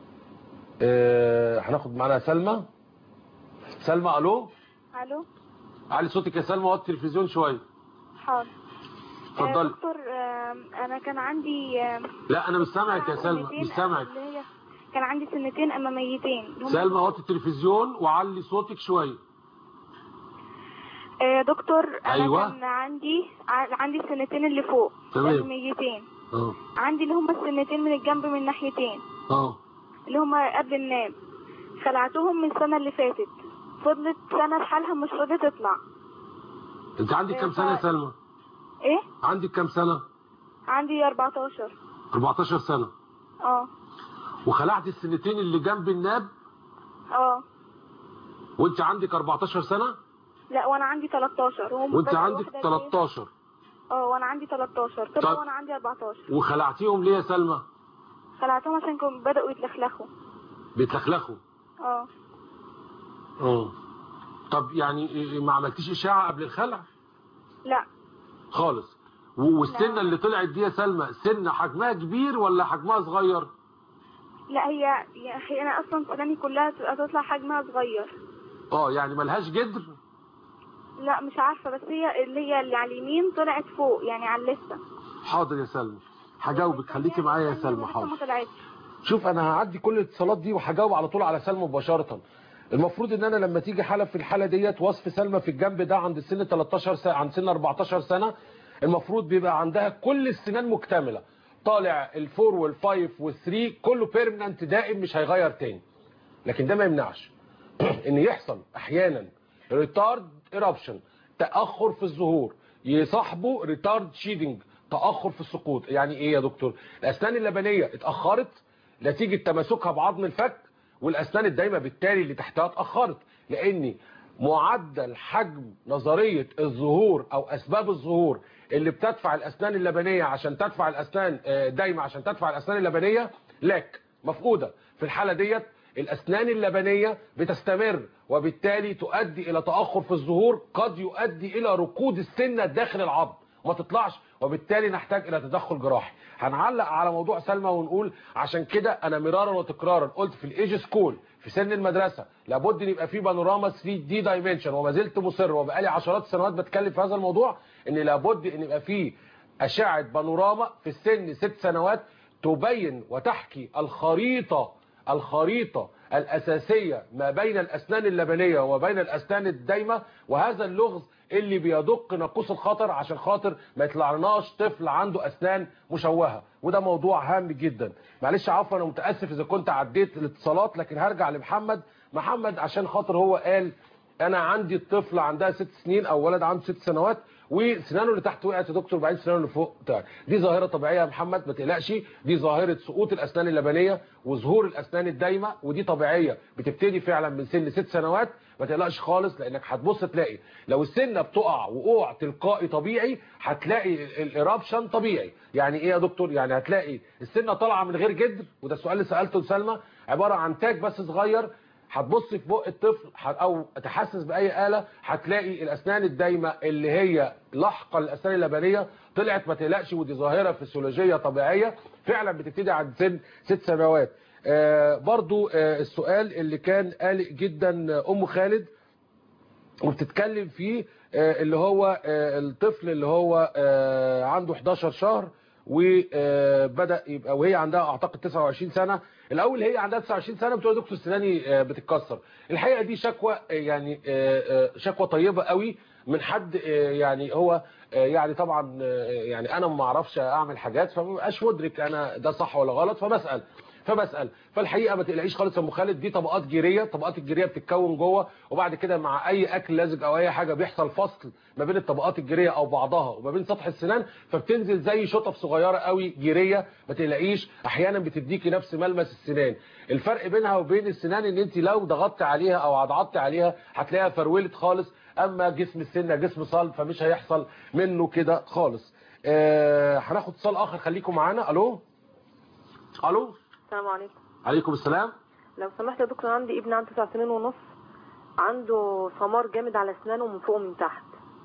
آه هناخد معانا سلمى سلمى الو الو علي صوتك يا سلمى وطي التلفزيون شويه حاضر آه، اتفضلي دكتور آم، انا كان عندي آم، لا انا مش سامعك يا سلمى سنتين مش سامعك اللي هي كان عندي سنتين اماميتين اللي هم- سلمى وطي التلفزيون وعلي صوتك شويه آه، دكتور انا أيوة. كان عندي ع- عندي السنتين اللي فوق تمام. الاماميتين اه عندي اللي هم السنتين من الجنب من ناحيتين اه اللي هم قبل النام خلعتهم من السنه اللي فاتت فضلت سنه بحالها مش راضيه تطلع انت عندك كام سنه يا سلمى ايه عندك كام سنه عندي 14 14 سنه اه وخلعت السنتين اللي جنب الناب اه وانت عندك 14 سنه لا وانا عندي 13 وهم وانت بدأوا عندك واحدة 13 اه وانا عندي 13 طب. طب وانا عندي 14 وخلعتيهم ليه يا سلمى خلعتهم عشان كانوا بدأوا يتلخلخوا بيتلخلخوا اه اه طب يعني إيه- ما عملتيش اشاعه قبل الخلع لا خالص و- والسنه اللي طلعت دي يا سلمى سنه حجمها كبير ولا حجمها صغير لا هي يعني هي انا اصلا سناني كلها تبقى تطلع حجمها صغير اه يعني ملهاش جدر لا مش عارفه بس هي اللي هي اللي على اليمين طلعت فوق يعني على اللثه حاضر يا سلمى هجاوبك خليكي معايا يا سلمى لسه حاضر ما طلعتش شوف انا هعدي كل الاتصالات دي وهجاوب على طول على سلمى مباشره المفروض ان انا لما تيجي حاله في الحاله ديت وصف سلمى في الجنب ده عند سن 13 سنه عند سن 14 سنه المفروض بيبقى عندها كل السنان مكتمله طالع الفور والفايف والثري كله بيرمننت دائم مش هيغير تاني لكن ده ما يمنعش ان يحصل احيانا ريتارد ايرابشن تاخر في الظهور يصاحبه ريتارد شيدنج تاخر في السقوط يعني ايه يا دكتور الاسنان اللبنيه اتاخرت نتيجه تماسكها بعظم الفك والاسنان الدايمه بالتالي اللي تحتها اتاخرت لان معدل حجم نظريه الظهور او اسباب الظهور اللي بتدفع الاسنان اللبنيه عشان تدفع الاسنان آه، دايمه عشان تدفع الاسنان اللبنيه لك مفقوده في الحاله ديت الاسنان اللبنيه بتستمر وبالتالي تؤدي الى تاخر في الظهور قد يؤدي الى ركود السنه داخل العظم ما تطلعش وبالتالي نحتاج الى تدخل جراحي هنعلق على موضوع سلمى ونقول عشان كده انا مرارا وتكرارا قلت في الايج سكول في سن المدرسه لابد ان يبقى في بانوراما 3 دي دايمنشن وما زلت مصر وبقالي عشرات السنوات بتكلم في هذا الموضوع ان لابد ان يبقى في اشعه بانوراما في السن ست سنوات تبين وتحكي الخريطه الخريطة الأساسية ما بين الأسنان اللبنية وبين الأسنان الدايمة وهذا اللغز اللي بيدق ناقوس الخطر عشان خاطر ما يطلعناش طفل عنده أسنان مشوهة وده موضوع هام جدا معلش عفوا أنا متأسف إذا كنت عديت الاتصالات لكن هرجع لمحمد محمد عشان خاطر هو قال انا عندي الطفل عندها ست سنين او ولد عنده ست سنوات وسنانه اللي تحت وقعت يا دكتور وبعدين سنانه اللي فوق بتاع دي ظاهره طبيعيه يا محمد ما تقلقش دي ظاهره سقوط الاسنان اللبنيه وظهور الاسنان الدايمه ودي طبيعيه بتبتدي فعلا من سن ست سنوات ما تقلقش خالص لانك هتبص تلاقي لو السنه بتقع وقوع تلقائي طبيعي هتلاقي الايرابشن طبيعي يعني ايه يا دكتور يعني هتلاقي السنه طالعه من غير جدر وده السؤال اللي سالته لسلمى عباره عن تاج بس صغير هتبص في بق الطفل ح- او تحسس باي اله هتلاقي الاسنان الدايمه اللي هي لاحقه للاسنان اللبنيه طلعت ما تقلقش ودي ظاهره فسيولوجيه طبيعيه فعلا بتبتدي عند سن ست سنوات آه برضو آه السؤال اللي كان قلق جدا آه، ام خالد وبتتكلم فيه آه، اللي هو آه، الطفل اللي هو آه، عنده 11 شهر وبدا يبقى وهي عندها اعتقد 29 سنه الاول هي عندها 29 سنه بتقول يا دكتور سناني آه، بتتكسر الحقيقه دي شكوى آه، يعني آه، آه، شكوى طيبه قوي من حد آه، يعني هو آه، يعني طبعا آه، يعني انا ما اعرفش اعمل حاجات فما بقاش مدرك انا ده صح ولا غلط فبسال فبسال فالحقيقه ما تقلقيش خالص يا ام خالد دي طبقات جيريه طبقات الجيريه بتتكون جوه وبعد كده مع اي اكل لازج او اي حاجه بيحصل فصل ما بين الطبقات الجيريه او بعضها وما بين سطح السنان فبتنزل زي شطف صغيره قوي جيريه ما تقلقيش احيانا بتديكي نفس ملمس السنان الفرق بينها وبين السنان ان انت لو ضغطت عليها او عضعضت عليها هتلاقيها فرولت خالص اما جسم السنه جسم صلب فمش هيحصل منه كده خالص آه هناخد اتصال اخر خليكم معانا الو الو السلام عليكم عليكم السلام لو سمحت يا دكتور عندي ابن عنده تسع سنين ونص عنده سمار جامد على اسنانه من فوق ومن تحت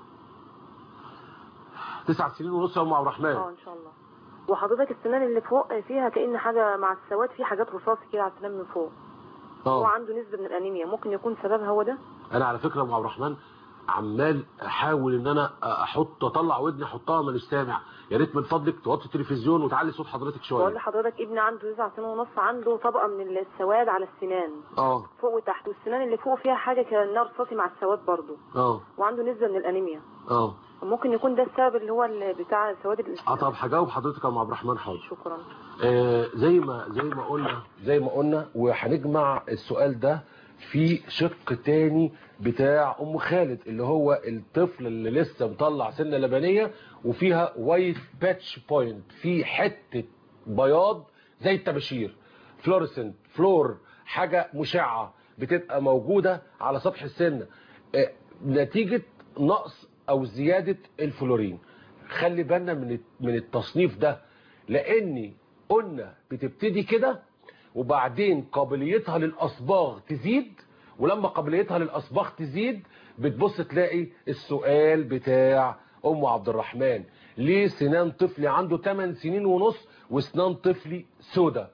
تسع سنين ونص يا ام عبد الرحمن اه ان شاء الله وحضرتك السنان اللي فوق فيها كأن حاجة مع السواد في حاجات رصاصي كده على السنان من فوق هو اه عنده نسبة من الأنيميا ممكن يكون سببها هو ده انا على فكره يا ام عبد الرحمن عمال احاول ان انا احط اطلع ودني احطها مانيش سامع يا ريت من فضلك توطي التلفزيون وتعلي صوت حضرتك بقول شويه لحضرتك ابني عنده تسع سنين ونص عنده طبقة من السواد على السنان اه فوق وتحت والسنان اللي فوق فيها حاجة كأنها رصاصي مع السواد برضه اه وعنده نسبة من الأنيميا اه ممكن يكون ده السبب اللي هو اللي بتاع سواد الاسنان اه طب هجاوب حضرتك يا ام عبد الرحمن حاضر شكرا آه زي ما زي ما قلنا زي ما قلنا وهنجمع السؤال ده في شق تاني بتاع ام خالد اللي هو الطفل اللي لسه مطلع سنه لبنيه وفيها وايت باتش بوينت في حته بياض زي الطباشير فلورسنت فلور حاجه مشعه بتبقى موجوده على سطح السنه آه، نتيجه نقص او زياده الفلورين خلي بالنا من من التصنيف ده لاني قلنا بتبتدي كده وبعدين قابليتها للاصباغ تزيد ولما قابليتها للاصباغ تزيد بتبص تلاقي السؤال بتاع ام عبد الرحمن ليه سنان طفلي عنده 8 سنين ونص وسنان طفلي سودا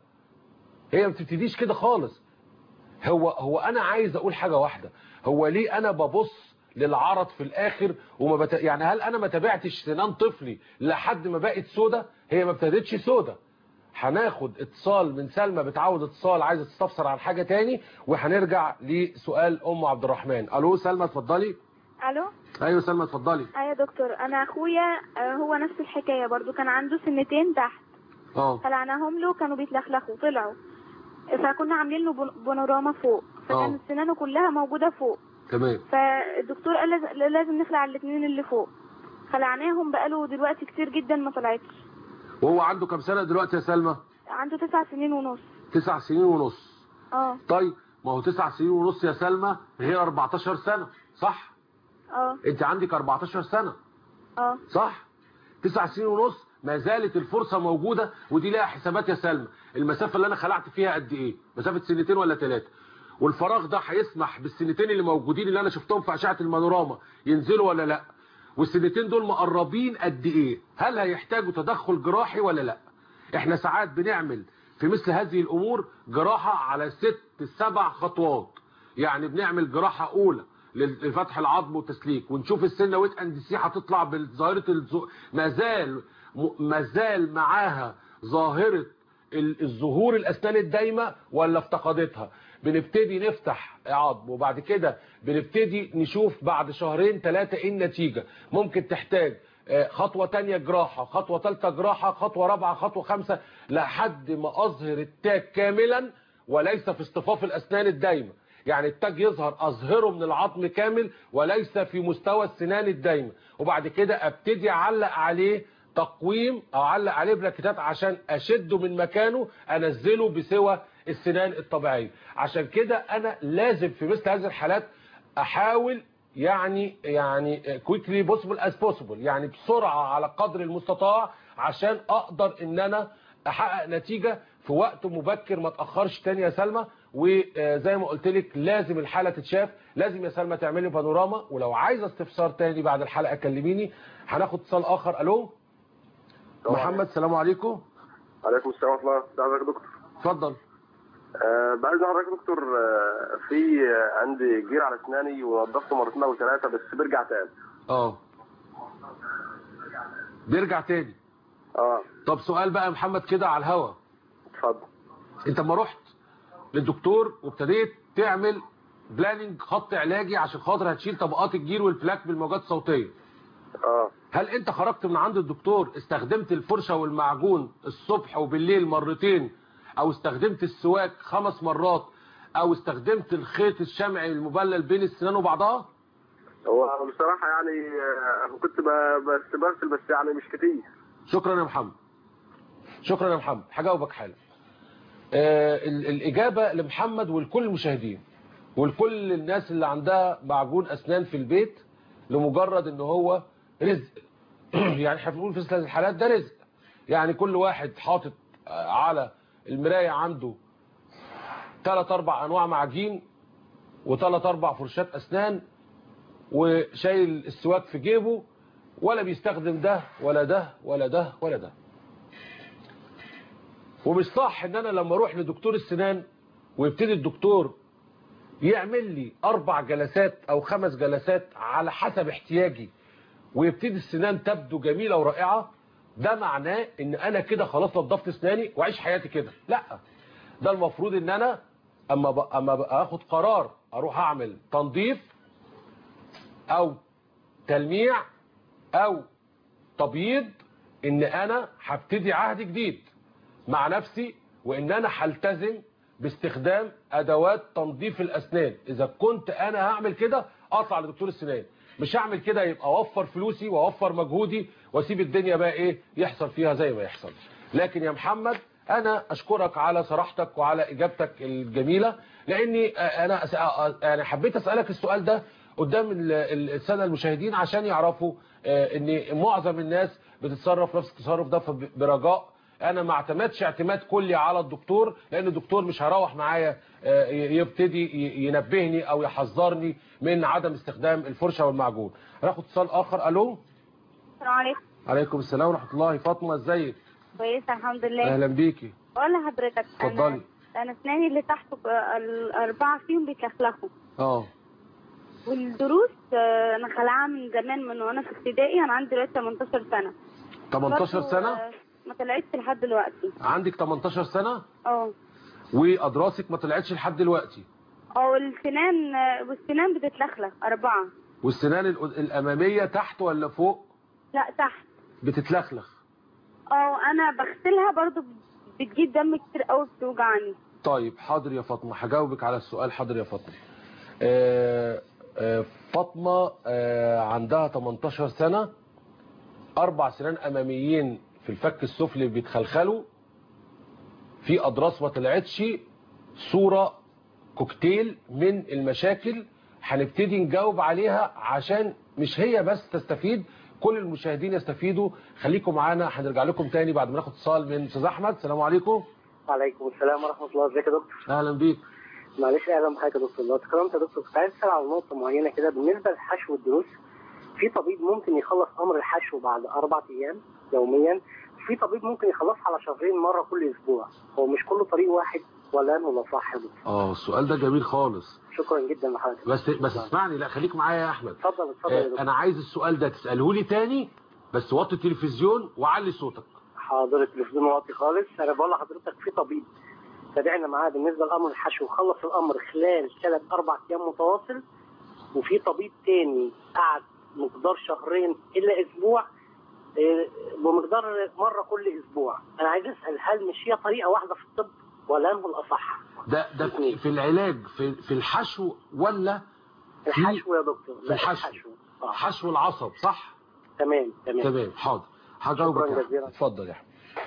هي ما بتبتديش كده خالص هو هو انا عايز اقول حاجه واحده هو ليه انا ببص للعرض في الاخر وما بت... يعني هل انا ما تابعتش سنان طفلي لحد ما بقت سودا هي ما ابتدتش سودا هناخد اتصال من سلمى بتعود اتصال عايزه تستفسر عن حاجه تاني وهنرجع لسؤال ام عبد الرحمن الو سلمى اتفضلي الو ايوه سلمى اتفضلي ايوه يا دكتور انا اخويا آه، هو نفس الحكايه برضو كان عنده سنتين تحت اه خلعناهم له كانوا بيتلخلخوا طلعوا فكنا عاملين له بن- بانوراما فوق فكانت سنانه كلها موجوده فوق تمام فالدكتور قال لاز- لازم نخلع الاثنين اللي فوق خلعناهم بقاله دلوقتي كتير جدا ما طلعتش وهو عنده كام سنه دلوقتي يا سلمى عنده تسع سنين ونص تسع سنين ونص اه طيب ما هو تسع سنين ونص يا سلمى غير 14 سنه صح اه انت عندك 14 سنه اه صح تسع سنين ونص ما زالت الفرصة موجودة ودي لها حسابات يا سلمى المسافة اللي انا خلعت فيها قد ايه مسافة سنتين ولا ثلاثة والفراغ ده هيسمح بالسنتين اللي موجودين اللي انا شفتهم في اشعة المانوراما ينزلوا ولا لا والسنتين دول مقربين قد ايه هل هيحتاجوا تدخل جراحي ولا لا احنا ساعات بنعمل في مثل هذه الامور جراحة على ست سبع خطوات يعني بنعمل جراحة اولى لفتح العظم والتسليك ونشوف السنه ويت اند سي هتطلع بظاهره الزو... ما زال ما زال معاها ظاهره ال- الظهور الاسنان الدايمه ولا افتقدتها بنبتدي نفتح عظم وبعد كده بنبتدي نشوف بعد شهرين ثلاثه ايه النتيجه ممكن تحتاج آه، خطوه تانية جراحه خطوه ثالثه جراحه خطوه رابعه خطوه خامسه لحد ما اظهر التاج كاملا وليس في اصطفاف الاسنان الدايمه يعني التاج يظهر اظهره من العظم كامل وليس في مستوى السنان الدايمه وبعد كده ابتدي اعلق عليه تقويم او اعلق عليه بلاكيتات عشان اشده من مكانه انزله بسوى السنان الطبيعيه عشان كده انا لازم في مثل هذه الحالات احاول يعني يعني كويكلي بوسبل از بوسبل يعني بسرعه على قدر المستطاع عشان اقدر ان انا احقق نتيجه في وقت مبكر ما تاخرش تاني يا سلمى وزي ما قلت لك لازم الحاله تتشاف لازم يا سلمى تعملي بانوراما ولو عايزه استفسار تاني بعد الحلقه كلميني هناخد اتصال اخر الو محمد السلام عليكم عليكم السلام ورحمه الله ازيك يا دكتور اتفضل أه بعد حضرتك يا دكتور أه في آه، عندي جير على اسناني ونضفته مرتين او ثلاثه بس بيرجع تاني اه بيرجع تاني اه طب سؤال بقى يا محمد كده على الهوا اتفضل انت لما رحت للدكتور وابتديت تعمل بلاننج خط علاجي عشان خاطر هتشيل طبقات الجير والبلاك بالموجات الصوتيه اه هل انت خرجت من عند الدكتور استخدمت الفرشه والمعجون الصبح وبالليل مرتين او استخدمت السواك خمس مرات او استخدمت الخيط الشمعي المبلل بين السنان وبعضها هو بصراحه يعني آه، كنت ب- بس بغسل بس يعني مش كتير شكرا يا محمد شكرا يا محمد هجاوبك حالا آه ال- الإجابة لمحمد ولكل المشاهدين ولكل الناس اللي عندها معجون أسنان في البيت لمجرد ان هو رزق يعني احنا بنقول في مثل هذه الحالات ده رزق يعني كل واحد حاطط آه، على المراية عنده ثلاث اربع انواع معجين وثلاث اربع فرشات اسنان وشايل السواك في جيبه ولا بيستخدم ده ولا ده ولا ده ولا ده ومش صح ان انا لما اروح لدكتور السنان ويبتدي الدكتور يعمل لي اربع جلسات او خمس جلسات على حسب احتياجي ويبتدي السنان تبدو جميلة ورائعة ده معناه ان انا كده خلاص نظفت اسناني واعيش حياتي كده لا ده المفروض ان انا اما ب... اما بقى اخد قرار اروح اعمل تنظيف او تلميع او تبييض ان انا هبتدي عهد جديد مع نفسي وان انا هلتزم باستخدام ادوات تنظيف الاسنان اذا كنت انا هعمل كده اطلع لدكتور السنان مش هعمل كده يبقى اوفر فلوسي واوفر مجهودي واسيب الدنيا بقى ايه يحصل فيها زي ما يحصل لكن يا محمد انا اشكرك على صراحتك وعلى اجابتك الجميله لاني انا أس- يعني حبيت اسالك السؤال ده قدام ال- ال- الساده المشاهدين عشان يعرفوا آه، ان معظم الناس بتتصرف نفس التصرف ده فب- برجاء انا ما اعتمدش اعتماد كلي على الدكتور لان الدكتور مش هيروح معايا آه، ي- يبتدي ي- ينبهني او يحذرني من عدم استخدام الفرشه والمعجون هناخد اتصال اخر الو السلام عليكم عليكم السلام ورحمه الله فاطمه ازيك كويسة الحمد لله اهلا بيكي بقول لحضرتك اتفضلي. انا انا اسناني اللي تحت ب- الاربعة فيهم بيتلخلخوا اه والدروس آه، انا خلعها من زمان من وانا في ابتدائي انا عندي دلوقتي 18 سنة 18 برضو، سنه آه، ما طلعتش لحد دلوقتي عندك 18 سنه اه واضراسك ما طلعتش لحد دلوقتي اه السنان آه، والسنان بتتلخلخ اربعة والسنان ال- الاماميه تحت ولا فوق لا تحت بتتلخلخ اه انا بغسلها برضو بتجيب دم كتير قوي بتوجعني طيب حاضر يا فاطمة هجاوبك على السؤال حاضر يا فاطمة آه، آه، فاطمة آه، عندها 18 سنة أربع سنان أماميين في الفك السفلي بيتخلخلوا في أضراس ما طلعتش صورة كوكتيل من المشاكل هنبتدي نجاوب عليها عشان مش هي بس تستفيد كل المشاهدين يستفيدوا خليكم معانا هنرجع لكم تاني بعد ما ناخد اتصال من استاذ احمد السلام عليكم وعليكم السلام ورحمة الله ازيك يا دكتور اهلا بيك معلش اهلا بحضرتك يا دكتور لو تكرمت يا دكتور كنت عايز اسال على نقطة معينة كده بالنسبة للحشو والدروس في طبيب ممكن يخلص امر الحشو بعد اربع ايام يوميا في طبيب ممكن يخلصها على شهرين مرة كل اسبوع هو مش كله طريق واحد ولا انا ولا صح يا دكتور اه السؤال ده جميل خالص شكرا جدا لحضرتك بس بس اسمعني لا خليك معايا يا احمد اتفضل اتفضل يا آه دكتور انا عايز السؤال ده تساله لي تاني بس وطي التلفزيون وعلي صوتك حاضر التلفزيون واطي خالص انا بقول لحضرتك في طبيب تابعنا معاه بالنسبه لامر الحشو خلص الامر خلال ثلاث اربع ايام متواصل وفي طبيب تاني قعد مقدار شهرين الا اسبوع آه، بمقدار مره كل اسبوع انا عايز اسال هل مش هي طريقه واحده في الطب ولا انه الاصح ده ده في, في العلاج في في الحشو ولا في الحشو يا دكتور في لا، الحشو حشو العصب صح تمام تمام تمام حاضر هجاوبك شكراً يا أحمد. جزيلاً. اتفضل يا احمد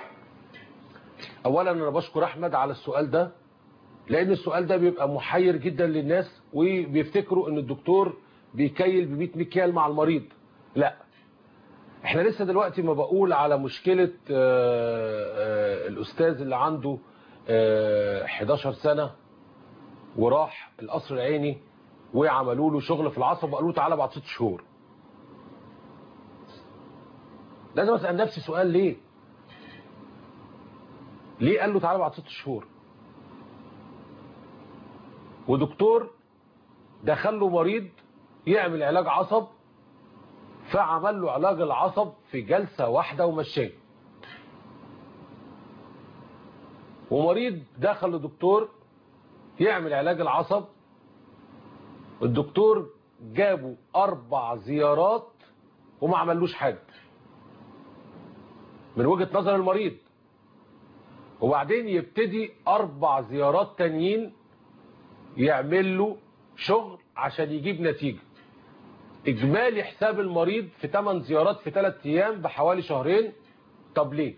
اولا انا بشكر احمد على السؤال ده لان السؤال ده بيبقى محير جدا للناس وبيفتكروا ان الدكتور بيكيل ب 100 مكيال مع المريض لا احنا لسه دلوقتي ما بقول على مشكلة آه، آه، الاستاذ اللي عنده آه، 11 سنة وراح القصر العيني وعملوا له شغل في العصب وقالوا له تعالى بعد ست شهور لازم اسال نفسي سؤال ليه ليه قال له تعالى بعد ست شهور ودكتور دخل له مريض يعمل علاج عصب فعمل له علاج العصب في جلسة واحدة ومشاه ومريض دخل لدكتور يعمل علاج العصب الدكتور جابوا اربع زيارات وما عملوش حاجه من وجهه نظر المريض وبعدين يبتدي اربع زيارات تانيين يعمل له شغل عشان يجيب نتيجه اجمالي حساب المريض في 8 زيارات في 3 ايام بحوالي شهرين طب ليه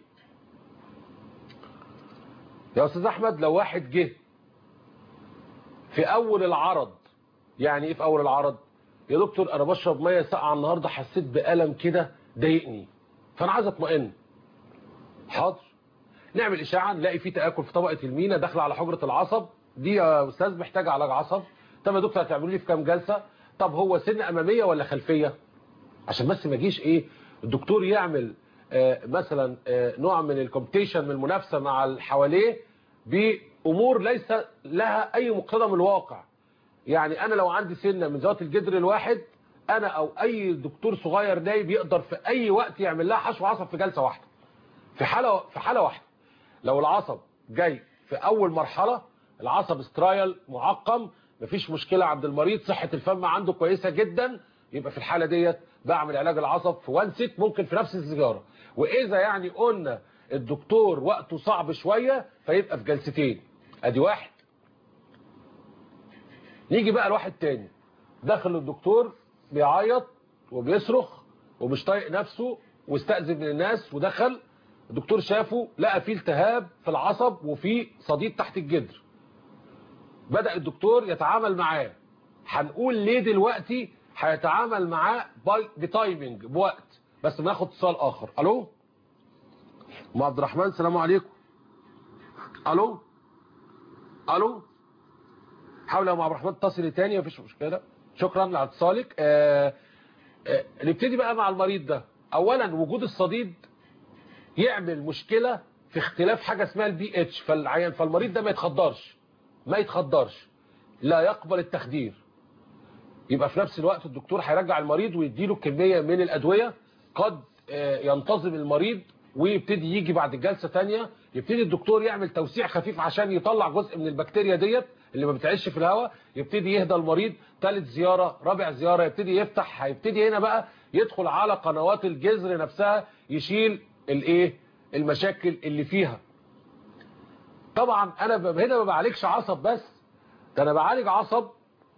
يا استاذ احمد لو واحد جه في اول العرض يعني ايه في اول العرض يا دكتور انا بشرب ميه ساقعه النهارده حسيت بالم كده ضايقني فانا عايز اطمئن حاضر نعمل اشعه نلاقي في تاكل في طبقه المينا داخله على حجره العصب دي يا استاذ محتاجه علاج عصب طب يا دكتور هتعملوا لي في كام جلسه طب هو سن اماميه ولا خلفيه عشان بس ما يجيش ايه الدكتور يعمل آه مثلا آه نوع من الكومبتيشن من المنافسه مع اللي حواليه بامور ليس لها اي مقتضى من الواقع يعني انا لو عندي سنه من ذات الجدر الواحد انا او اي دكتور صغير نايب يقدر في اي وقت يعمل لها حشو عصب في جلسه واحده في حاله في حاله واحده لو العصب جاي في اول مرحله العصب سترايل معقم مفيش مشكله عند المريض صحه الفم عنده كويسه جدا يبقى في الحاله ديت بعمل علاج العصب في وان سيت ممكن في نفس السيجاره واذا يعني قلنا الدكتور وقته صعب شويه فيبقى في جلستين ادي واحد نيجي بقى لواحد تاني دخل الدكتور بيعيط وبيصرخ ومش طايق نفسه واستأذن من الناس ودخل الدكتور شافه لقى فيه التهاب في العصب وفيه صديد تحت الجدر بدأ الدكتور يتعامل معاه هنقول ليه دلوقتي هيتعامل معاه باي بتايمنج بوقت بس ناخد اتصال اخر الو ام عبد الرحمن السلام عليكم الو الو حاول يا ام عبد الرحمن اتصلي تاني مفيش مشكله شكرا على اتصالك آه آه نبتدي بقى مع المريض ده اولا وجود الصديد يعمل مشكله في اختلاف حاجه اسمها البي اتش فالعيان فالمريض ده ما يتخدرش ما يتخدرش لا يقبل التخدير يبقى في نفس الوقت الدكتور هيرجع المريض ويديله كميه من الادويه قد ينتظم المريض ويبتدي يجي بعد الجلسه ثانيه يبتدي الدكتور يعمل توسيع خفيف عشان يطلع جزء من البكتيريا ديت اللي ما بتعيش في الهواء يبتدي يهدى المريض ثالث زياره رابع زياره يبتدي يفتح هيبتدي هنا بقى يدخل على قنوات الجذر نفسها يشيل الايه المشاكل اللي فيها طبعا انا هنا ما بعالجش عصب بس ده انا بعالج عصب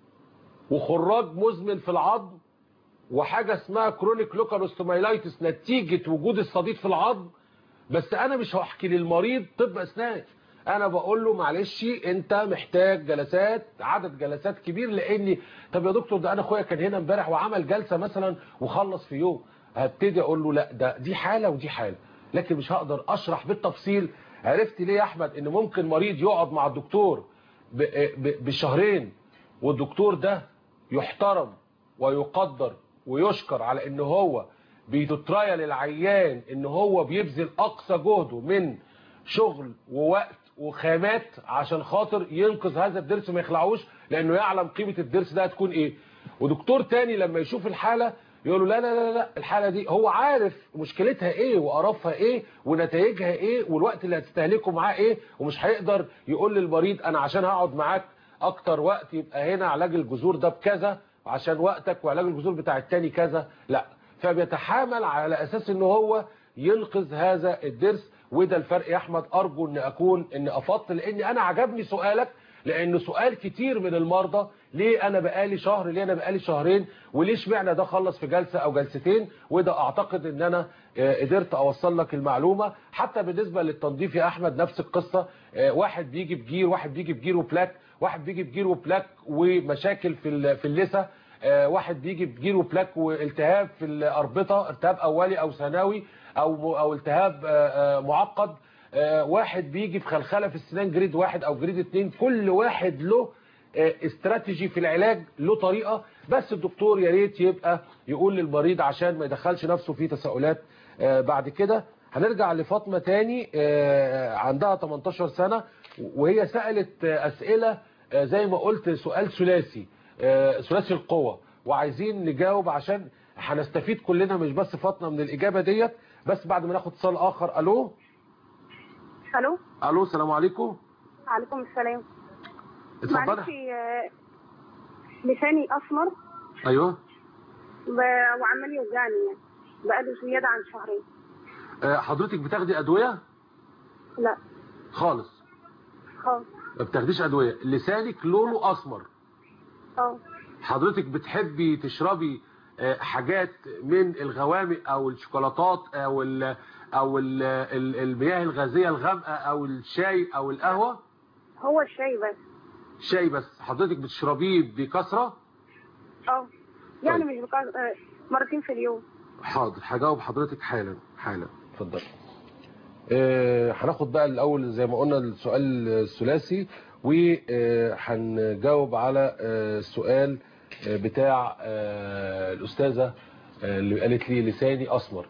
وخراج مزمن في العظم وحاجه اسمها كرونيك لوكالوستومايلايتس نتيجه وجود الصديد في العظم بس انا مش هحكي للمريض طب اسنان انا بقول له معلش انت محتاج جلسات عدد جلسات كبير لاني طب يا دكتور ده انا اخويا كان هنا امبارح وعمل جلسه مثلا وخلص في يوم هبتدي اقول له لا ده دي حاله ودي حاله لكن مش هقدر اشرح بالتفصيل عرفت ليه يا احمد ان ممكن مريض يقعد مع الدكتور بشهرين والدكتور ده يحترم ويقدر ويشكر على ان هو بيترايل العيان ان هو بيبذل اقصى جهده من شغل ووقت وخامات عشان خاطر ينقذ هذا الضرس ما يخلعوش لانه يعلم قيمه الضرس ده هتكون ايه ودكتور تاني لما يشوف الحاله يقول له لا لا لا لا الحاله دي هو عارف مشكلتها ايه وقرفها ايه ونتائجها ايه والوقت اللي هتستهلكه معاه ايه ومش هيقدر يقول للمريض انا عشان هقعد معاك اكتر وقت يبقى هنا علاج الجذور ده بكذا عشان وقتك وعلاج الجذور بتاع التاني كذا لا فبيتحامل على اساس ان هو ينقذ هذا الضرس وده الفرق يا احمد ارجو ان اكون ان افضت لان انا عجبني سؤالك لان سؤال كتير من المرضى ليه انا بقالي شهر ليه انا بقالي شهرين وليه اشمعنى ده خلص في جلسه او جلستين وده اعتقد ان انا قدرت اوصل لك المعلومه حتى بالنسبه للتنظيف يا احمد نفس القصه واحد بيجي بجير واحد بيجي بجير وبلاك واحد بيجي بجير وبلاك ومشاكل في في اللثه واحد بيجي بجير وبلاك والتهاب في الاربطه التهاب اولي او ثانوي او او التهاب معقد واحد بيجي بخلخله في السنان جريد واحد او جريد اتنين كل واحد له استراتيجي في العلاج له طريقه بس الدكتور يا ريت يبقى يقول للمريض عشان ما يدخلش نفسه في تساؤلات بعد كده هنرجع لفاطمه تاني عندها 18 سنه وهي سالت اسئله زي ما قلت سؤال ثلاثي ثلاثي القوه وعايزين نجاوب عشان هنستفيد كلنا مش بس فاطمه من الاجابه ديت بس بعد ما ناخد اتصال اخر الو الو الو السلام عليكم عليكم السلام اتفضلي معلش آه، لساني اسمر ايوه ب- وعمال يوجعني يعني بقاله زياده عن شهرين آه، حضرتك بتاخدي ادويه لا خالص خالص ما بتاخديش ادويه لسانك لونه اسمر اه حضرتك بتحبي تشربي آه، حاجات من الغوامق او الشوكولاتات او ال او ال ال المياه الغازيه الغامقه او الشاي او القهوه هو الشاي بس شاي بس حضرتك بتشربيه بكثره اه يعني مش بقى آه، مرتين في اليوم حاضر هجاوب حضرتك حالا حالا اتفضل آه، هناخد بقى الاول زي ما قلنا السؤال الثلاثي وهنجاوب على آه، السؤال آه، بتاع آه، الاستاذه آه، اللي قالت لي لساني اسمر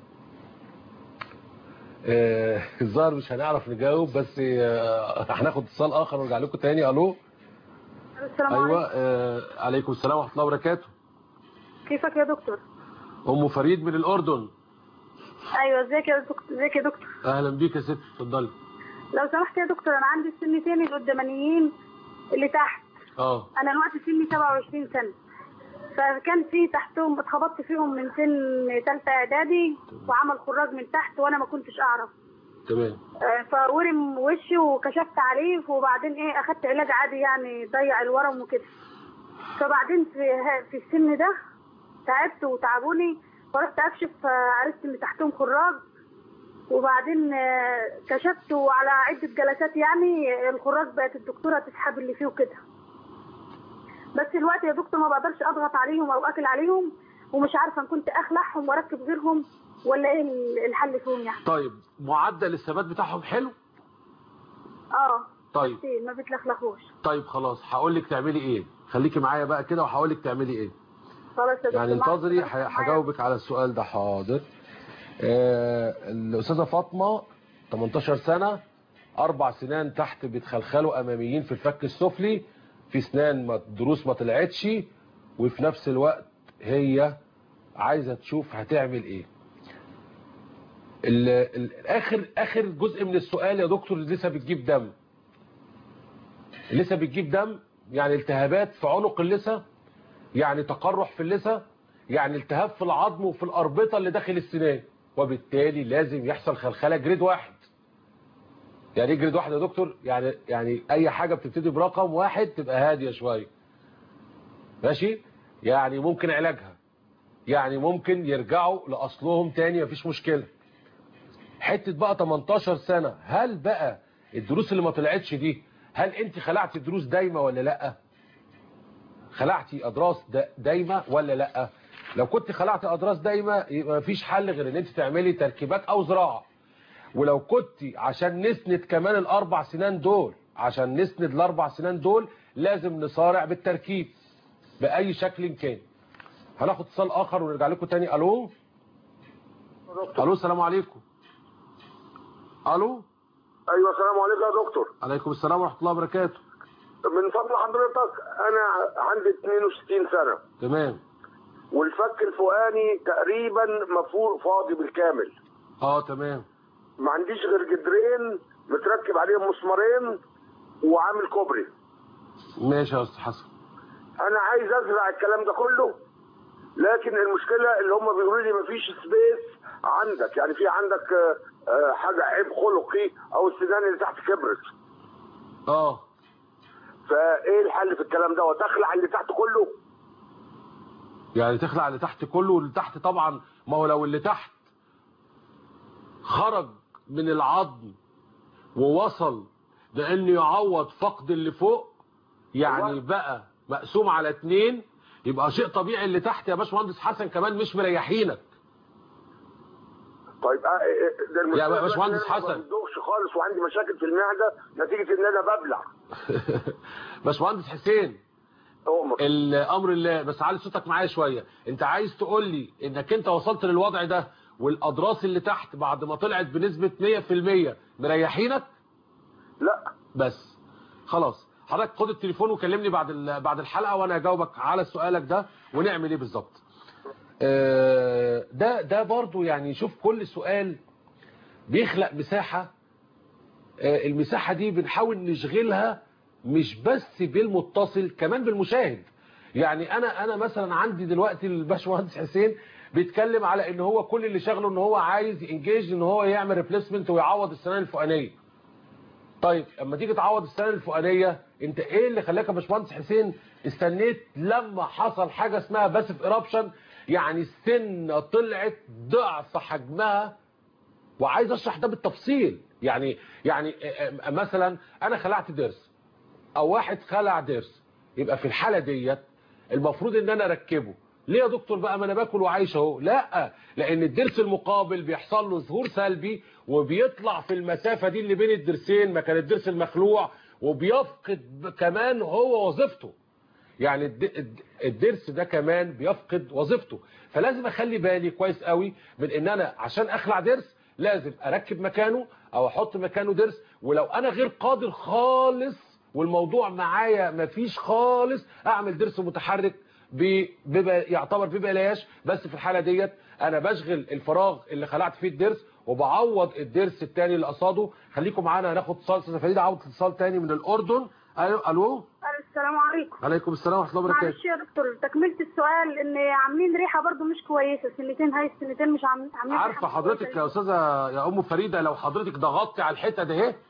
آه، الظاهر مش هنعرف نجاوب بس آه، هناخد اتصال اخر ونرجع لكم تاني الو السلام ايوه عليكم آه، عليكم السلام ورحمه الله وبركاته كيفك يا دكتور ام فريد من الاردن ايوه ازيك يا دكتور ازيك يا دكتور اهلا بيك يا ست اتفضلي لو سمحت يا دكتور انا عندي السنتين القدامانيين اللي تحت اه انا دلوقتي سني 27 سنه فكان في تحتهم اتخبطت فيهم من سن ثالثه اعدادي وعمل خراج من تحت وانا ما كنتش اعرف تمام آه، فورم وشي وكشفت عليه وبعدين ايه اخدت علاج عادي يعني ضيع الورم وكده فبعدين في ها- في السن ده تعبت وتعبوني فرحت اكشف فعرفت ان تحتهم خراج وبعدين آه، كشفت وعلى عدة جلسات يعني الخراج بقت الدكتورة تسحب اللي فيه وكده بس الوقت يا دكتور ما بقدرش اضغط عليهم او اكل عليهم ومش عارفه ان كنت اخلعهم واركب غيرهم ولا ايه الحل فيهم يعني طيب معدل الثبات بتاعهم حلو اه طيب بس ما بتلخلخوش طيب خلاص هقول لك تعملي ايه خليكي معايا بقى كده وهقول لك تعملي ايه خلاص يا دكتور يعني مع انتظري السلامة. ه- هجاوبك على السؤال ده حاضر آه الاستاذه فاطمه 18 سنه اربع سنان تحت بيتخلخلوا اماميين في الفك السفلي في سنان ما دروس ما طلعتش وفي نفس الوقت هي عايزه تشوف هتعمل ايه ال- ال- اخر اخر جزء من السؤال يا دكتور لسه بتجيب دم لسه بتجيب دم يعني التهابات في عنق اللثه يعني تقرح في اللثه يعني التهاب في العظم وفي الاربطه اللي داخل السنان وبالتالي لازم يحصل خلخله جريد واحد يعني ايه جريد واحد يا دكتور يعني يعني اي حاجه بتبتدي برقم واحد تبقى هاديه شويه ماشي يعني ممكن علاجها يعني ممكن يرجعوا لاصلهم تاني مفيش مشكله حته بقى 18 سنه هل بقى الدروس اللي ما طلعتش دي هل انت خلعتي دروس دايمه ولا لا خلعتي اضراس دا- دايمه ولا لا لو كنت خلعتي اضراس دايمه يبقى مفيش حل غير ان انت تعملي تركيبات او زراعه ولو كنت عشان نسند كمان الاربع سنان دول عشان نسند الاربع سنان دول لازم نصارع بالتركيب باي شكل كان هناخد اتصال اخر ونرجع لكم تاني الو الو السلام عليكم الو ايوه السلام عليكم يا دكتور عليكم السلام ورحمه الله وبركاته من فضل حضرتك انا عندي 62 سنه تمام والفك الفوقاني تقريبا مفروض فاضي بالكامل اه تمام ما عنديش غير جدرين متركب عليهم مسمارين وعامل كوبري ماشي يا استاذ حسن انا عايز ازرع الكلام ده كله لكن المشكله اللي هم بيقولوا لي مفيش سبيس عندك يعني في عندك آه، آه، حاجه عيب خلقي او السنان اللي تحت كبرت اه فايه الحل في الكلام ده وتخلع اللي تحت كله يعني تخلع اللي تحت كله واللي تحت طبعا ما هو لو اللي تحت خرج من العظم ووصل لانه يعوض فقد اللي فوق يعني بقى مقسوم على اتنين يبقى شيء طبيعي اللي تحت يا باشمهندس حسن كمان مش مريحينك طيب آه، آه، ده المشكلة يا دلوقتي باشمهندس إن أنا ما حسن. بدوخش خالص وعندي مشاكل في المعده نتيجه ان انا ببلع باشمهندس حسين الامر الله بس علي صوتك معايا شويه انت عايز تقول لي انك انت وصلت للوضع ده والاضراس اللي تحت بعد ما طلعت بنسبه 100% مريحينك لا بس خلاص حضرتك خد التليفون وكلمني بعد ال- بعد الحلقه وانا هجاوبك على سؤالك ده ونعمل ايه بالظبط آه، ده ده برضو يعني شوف كل سؤال بيخلق مساحه آه، المساحة دي بنحاول نشغلها مش بس بالمتصل كمان بالمشاهد يعني انا انا مثلا عندي دلوقتي الباشمهندس حسين بيتكلم على ان هو كل اللي شغله ان هو عايز انجيج ان هو يعمل ريبليسمنت ويعوض السنه الفوقانيه طيب اما تيجي تعوض السنه الفوقانيه انت ايه اللي خلاك يا باشمهندس حسين استنيت لما حصل حاجه اسمها باسف ايرابشن يعني السنه طلعت ضعف حجمها وعايز اشرح ده بالتفصيل يعني يعني آه، آه، مثلا انا خلعت ضرس او واحد خلع ضرس يبقى في الحاله ديت المفروض ان انا اركبه ليه يا دكتور بقى ما انا باكل وعايش اهو لا لان الضرس المقابل بيحصل له ظهور سلبي وبيطلع في المسافه دي اللي بين الضرسين مكان الضرس المخلوع وبيفقد كمان هو وظيفته يعني الد- الد- الضرس ده كمان بيفقد وظيفته فلازم اخلي بالي كويس قوي من ان انا عشان اخلع ضرس لازم اركب مكانه او احط مكانه ضرس ولو انا غير قادر خالص والموضوع معايا مفيش خالص اعمل ضرس متحرك ب- بيبقى يعتبر ببلاش بس في الحاله ديت انا بشغل الفراغ اللي خلعت فيه الضرس وبعوض الضرس التاني اللي قصاده خليكم معانا هناخد اتصال استاذه فريده عوض اتصال تاني من الاردن الو الو السلام عليكم عليكم السلام ورحمه الله وبركاته معلش يا دكتور تكملة السؤال ان عاملين ريحة برضو مش كويسة سنتين هاي السنتين مش عاملين عاملين عارفه ريحة مش حضرتك كويسة. يا استاذه يا ام فريده لو حضرتك ضغطتي على الحته دي اهي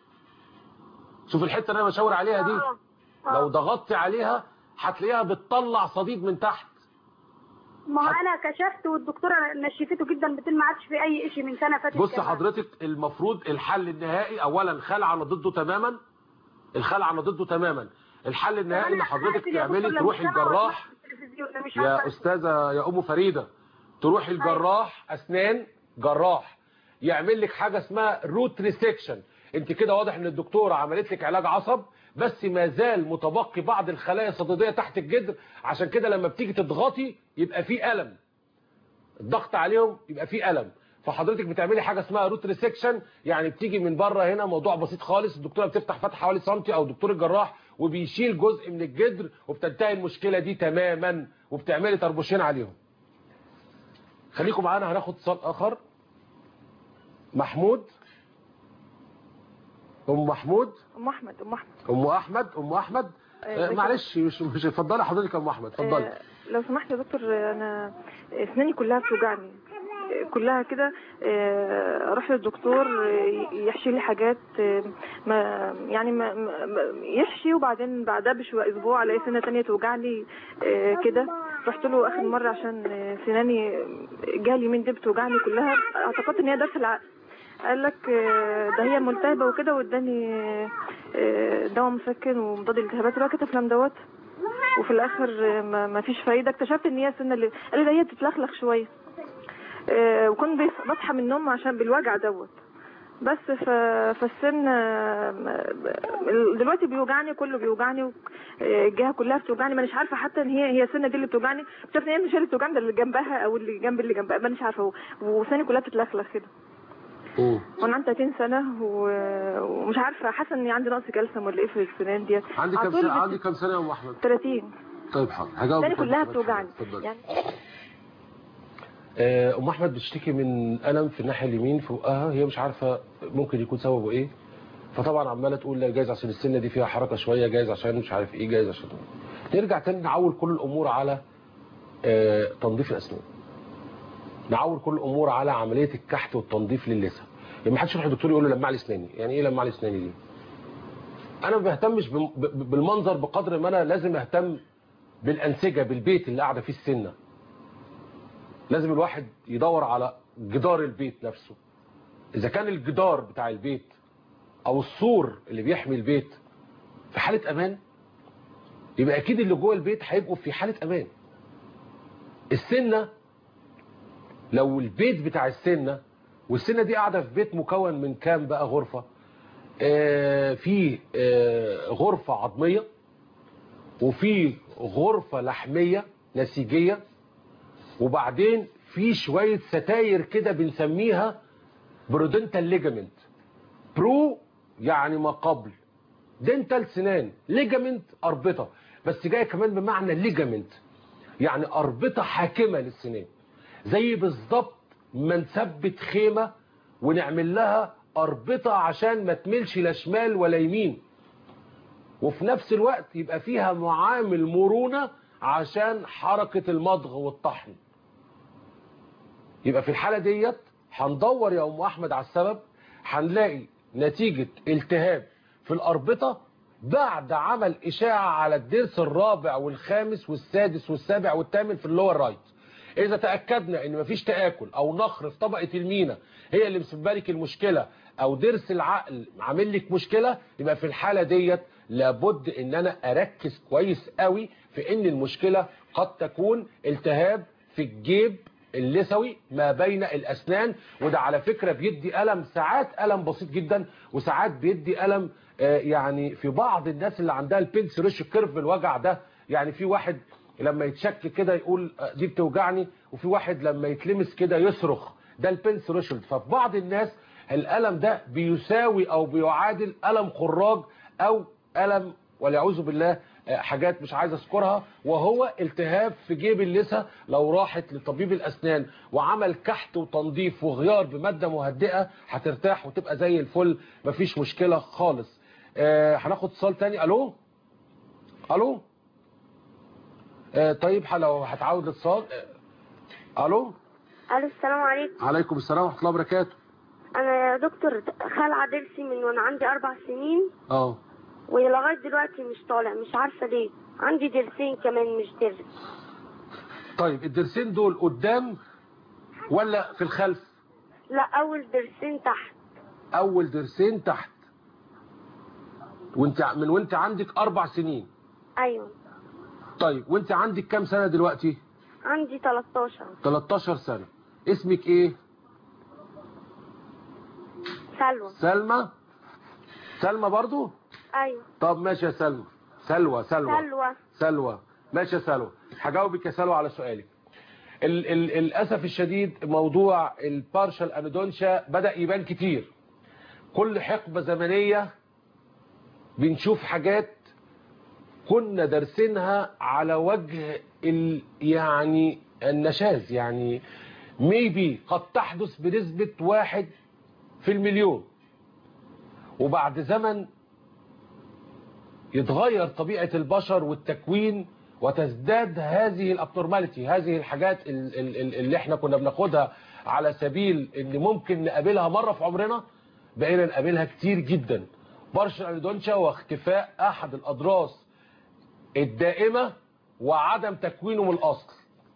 شوف الحته اللي انا بشاور عليها دي لو ضغطتي عليها هتلاقيها بتطلع صديد من تحت ما هو انا كشفت والدكتورة نشفته جدا بتقول ما عادش في اي شيء من سنة فاتت بص كمان. حضرتك المفروض الحل النهائي اولا خلع انا ضده تماما الخلع انا ضده تماما الحل النهائي ان حضرتك تعملي تروحي الجراح يا استاذه يا ام فريده تروحي الجراح اسنان جراح يعمل لك حاجه اسمها روت ريسكشن انت كده واضح ان الدكتوره عملت لك علاج عصب بس ما زال متبقي بعض الخلايا الصديديه تحت الجدر عشان كده لما بتيجي تضغطي يبقى في الم الضغط عليهم يبقى في الم فحضرتك بتعملي حاجه اسمها روت ريسكشن يعني بتيجي من بره هنا موضوع بسيط خالص الدكتوره بتفتح فتحه حوالي سنتي او دكتور الجراح وبيشيل جزء من الجدر وبتنتهي المشكله دي تماما وبتعملي طربوشين عليهم خليكم معانا هناخد اتصال اخر محمود ام محمود ام احمد ام احمد ام احمد ام احمد آه، آه، معلش مش مش اتفضلي حضرتك يا ام احمد اتفضلي آه، لو سمحت يا دكتور آه، انا اسناني كلها بتوجعني آه، كلها كده آه، اروح للدكتور آه، يحشي لي حاجات آه، ما يعني ما ما- ما- يحشي وبعدين بعدها بشويه اسبوع الاقي سنه تانية توجعني آه، كده رحت له اخر مره عشان آه، سناني جالي من دي بتوجعني كلها اعتقدت ان هي ضرس العقل قال لك آه، ده هي ملتهبه وكده واداني آه، دواء مسكن ومضاد الالتهابات ولا كتفلام دوت وفي الاخر آه، ما ما فيش فايده اكتشفت ان هي السنه اللي قال لي ده هي بتتلخلخ شويه آه، وكنت بيص- بصحى من النوم عشان بالوجع دوت بس ف... فالسن آه، م- دلوقتي بيوجعني كله بيوجعني و- آه، الجهه كلها بتوجعني مانيش عارفه حتى ان هي هي السنه دي اللي بتوجعني اكتشفت ان هي مش هي اللي بتوجعني ده اللي جنبها او اللي جنب اللي جنبها مانيش عارفه هو وسناني كلها بتتلخلخ كده وانا عندي 30 سنه و- ومش عارفه حاسه اني عندي نقص كالسيوم ولا ايه في السنان ديت عندي على كام طول سنه بت- عندي كام سنه يا ام احمد 30 طيب حاضر هجاوب سناني كلها بتوجعني اتفضلي. يعني آه، ام احمد بتشتكي من الم في الناحيه اليمين في بقها هي مش عارفه ممكن يكون سببه ايه فطبعا عماله تقول لا جايز عشان السنه دي فيها حركه شويه جايز عشان مش عارف ايه جايز عشان نرجع تاني نعول كل الامور على آه، تنظيف الاسنان نعول كل الامور على عمليه الكحت والتنظيف للثه يعني ما حدش يروح الدكتور يقول له لمع لي اسناني يعني ايه لمع لي اسناني دي انا ما بهتمش بم- ب- بالمنظر بقدر ما انا لازم اهتم بالانسجه بالبيت اللي قاعده فيه السنه لازم الواحد يدور على جدار البيت نفسه اذا كان الجدار بتاع البيت او السور اللي بيحمي البيت في حالة امان يبقى اكيد اللي جوه البيت هيبقوا في حالة امان السنة لو البيت بتاع السنة والسنة دي قاعدة في بيت مكون من كام بقى غرفة آه في آه غرفة عظمية وفي غرفة لحمية نسيجية وبعدين في شوية ستاير كده بنسميها برودنتال ليجامنت برو يعني ما قبل دنتال سنان ليجامنت أربطة بس جاية كمان بمعنى ليجامنت يعني أربطة حاكمة للسنان زي بالظبط ما نثبت خيمة ونعمل لها اربطه عشان ما تميلش لا شمال ولا يمين وفي نفس الوقت يبقى فيها معامل مرونه عشان حركه المضغ والطحن يبقى في الحاله ديت هندور يا ام احمد على السبب هنلاقي نتيجه التهاب في الاربطه بعد عمل اشاعه على الضرس الرابع والخامس والسادس والسابع والثامن في اللور رايت اذا تاكدنا ان مفيش تاكل او نخر في طبقه المينا هي اللي مسببه لك المشكله او ضرس العقل عامل لك مشكله يبقى في الحاله ديت لابد ان انا اركز كويس قوي في ان المشكله قد تكون التهاب في الجيب اللثوي ما بين الاسنان وده على فكره بيدي الم ساعات الم بسيط جدا وساعات بيدي الم آه، يعني في بعض الناس اللي عندها البنس ريش كيرف الوجع ده يعني في واحد لما يتشك كده يقول آه، دي بتوجعني وفي واحد لما يتلمس كده يصرخ ده البنس ريشلد ففي بعض الناس الالم ده بيساوي او بيعادل الم خراج او الم والعياذ بالله آه، حاجات مش عايز اذكرها وهو التهاب في جيب اللثه لو راحت لطبيب الاسنان وعمل كحت وتنظيف وغيار بماده مهدئه هترتاح وتبقى زي الفل مفيش مشكله خالص آه، هناخد اتصال تاني الو الو آه، طيب لو هتعود الاتصال آه، الو الو السلام عليكم عليكم السلام ورحمه الله وبركاته انا يا دكتور خلع ضرسي من وانا عندي اربع سنين اه ولغايه دلوقتي مش طالع مش عارفه ليه عندي ضرسين كمان مش ضرس طيب الضرسين دول قدام ولا في الخلف لا اول ضرسين تحت اول ضرسين تحت وانت من وانت عندك اربع سنين ايوه طيب وانت عندك كام سنه دلوقتي عندي 13 13 سنه اسمك ايه سلوى سلمى سلمى برضو ايوه طب ماشي يا سلمى سلوى سلوى سلوى سلوى ماشي يا سلوى هجاوبك يا سلوى على سؤالك ال ال للاسف الشديد موضوع البارشال انودونشا بدا يبان كتير كل حقبه زمنيه بنشوف حاجات كنا دارسينها على وجه ال يعني النشاز يعني ميبي قد تحدث بنسبة واحد في المليون وبعد زمن يتغير طبيعة البشر والتكوين وتزداد هذه الابنورماليتي هذه الحاجات ال- ال- ال- اللي احنا كنا بناخدها على سبيل ان ممكن نقابلها مرة في عمرنا بقينا نقابلها كتير جدا برش الانودونشا واختفاء احد الاضراس الدائمة وعدم تكوينه من الاصل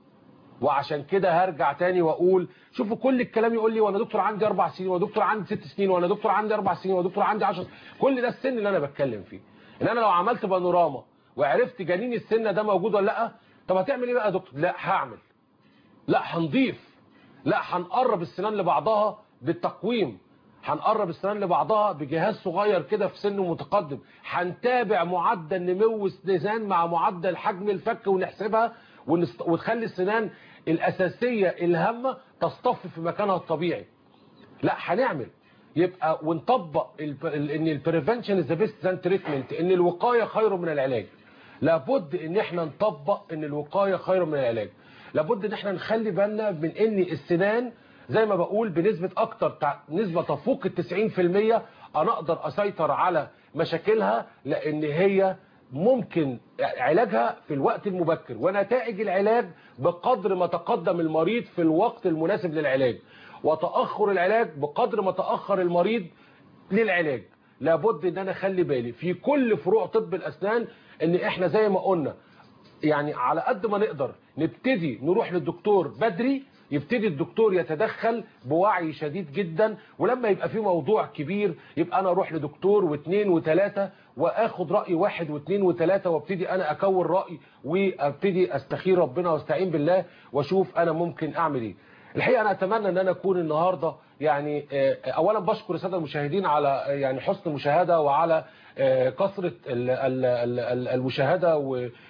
وعشان كده هرجع تاني واقول شوفوا كل الكلام يقول لي وانا دكتور عندي اربع سنين وانا دكتور عندي ست سنين وانا دكتور عندي اربع سنين وانا دكتور عندي 10 كل ده السن اللي انا بتكلم فيه ان انا لو عملت بانوراما وعرفت جنين السن ده موجود ولا لا طب هتعمل ايه بقى يا دكتور لا هعمل لا هنضيف لا هنقرب السنان لبعضها بالتقويم هنقرب السنان لبعضها بجهاز صغير كده في سن متقدم هنتابع معدل نمو السنان مع معدل حجم الفك ونحسبها ونست... وتخلي السنان الأساسية الهامة تصطف في مكانها الطبيعي لا هنعمل يبقى ونطبق ال... ال... ان البريفنشن از ذا بيست ذان تريتمنت ان الوقايه خير من العلاج لابد ان احنا نطبق ان الوقايه خير من العلاج لابد ان احنا نخلي بالنا من ان السنان زي ما بقول بنسبة اكتر تع... نسبة تفوق ال 90% انا اقدر اسيطر على مشاكلها لان هي ممكن علاجها في الوقت المبكر ونتائج العلاج بقدر ما تقدم المريض في الوقت المناسب للعلاج وتأخر العلاج بقدر ما تأخر المريض للعلاج لابد ان انا اخلي بالي في كل فروع طب الاسنان ان احنا زي ما قلنا يعني على قد ما نقدر نبتدي نروح للدكتور بدري يبتدي الدكتور يتدخل بوعي شديد جدا ولما يبقى في موضوع كبير يبقى انا اروح لدكتور واثنين وثلاثة واخد رأي واحد واثنين وثلاثة وابتدي انا اكون رأي وابتدي استخير ربنا واستعين بالله واشوف انا ممكن اعمل ايه الحقيقة انا اتمنى ان انا اكون النهاردة يعني اولا بشكر الساده المشاهدين على يعني حسن المشاهدة وعلى كثرة المشاهدة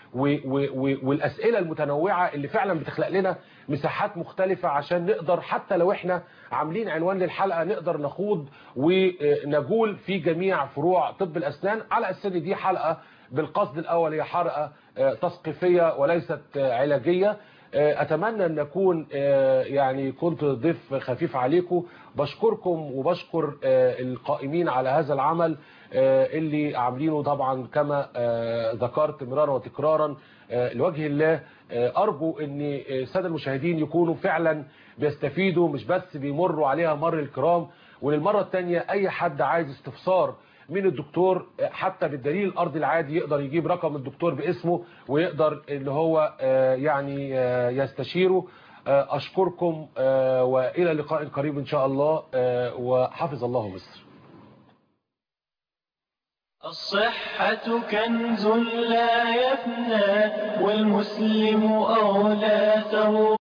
والاسئلة المتنوعة اللي فعلا بتخلق لنا مساحات مختلفة عشان نقدر حتى لو احنا عاملين عنوان للحلقة نقدر نخوض ونجول في جميع فروع طب الاسنان على اساس ان دي حلقة بالقصد الاول هي حلقة تثقيفية وليست علاجية آه، اتمنى ان اكون آه، يعني كنت ضيف خفيف عليكم بشكركم وبشكر آه، القائمين على هذا العمل آه، اللي عاملينه طبعا كما آه، ذكرت مرارا وتكرارا آه، لوجه الله آه، ارجو ان آه، الساده المشاهدين يكونوا فعلا بيستفيدوا مش بس بيمروا عليها مر الكرام وللمره الثانيه اي حد عايز استفسار من الدكتور آه، حتى بالدليل الارضي العادي يقدر يجيب رقم الدكتور باسمه ويقدر اللي هو آه، يعني آه، يستشيره آه، اشكركم آه، والى لقاء قريب ان شاء الله آه، وحفظ الله مصر الصحة كنز لا يفنى والمسلم أولى ثروة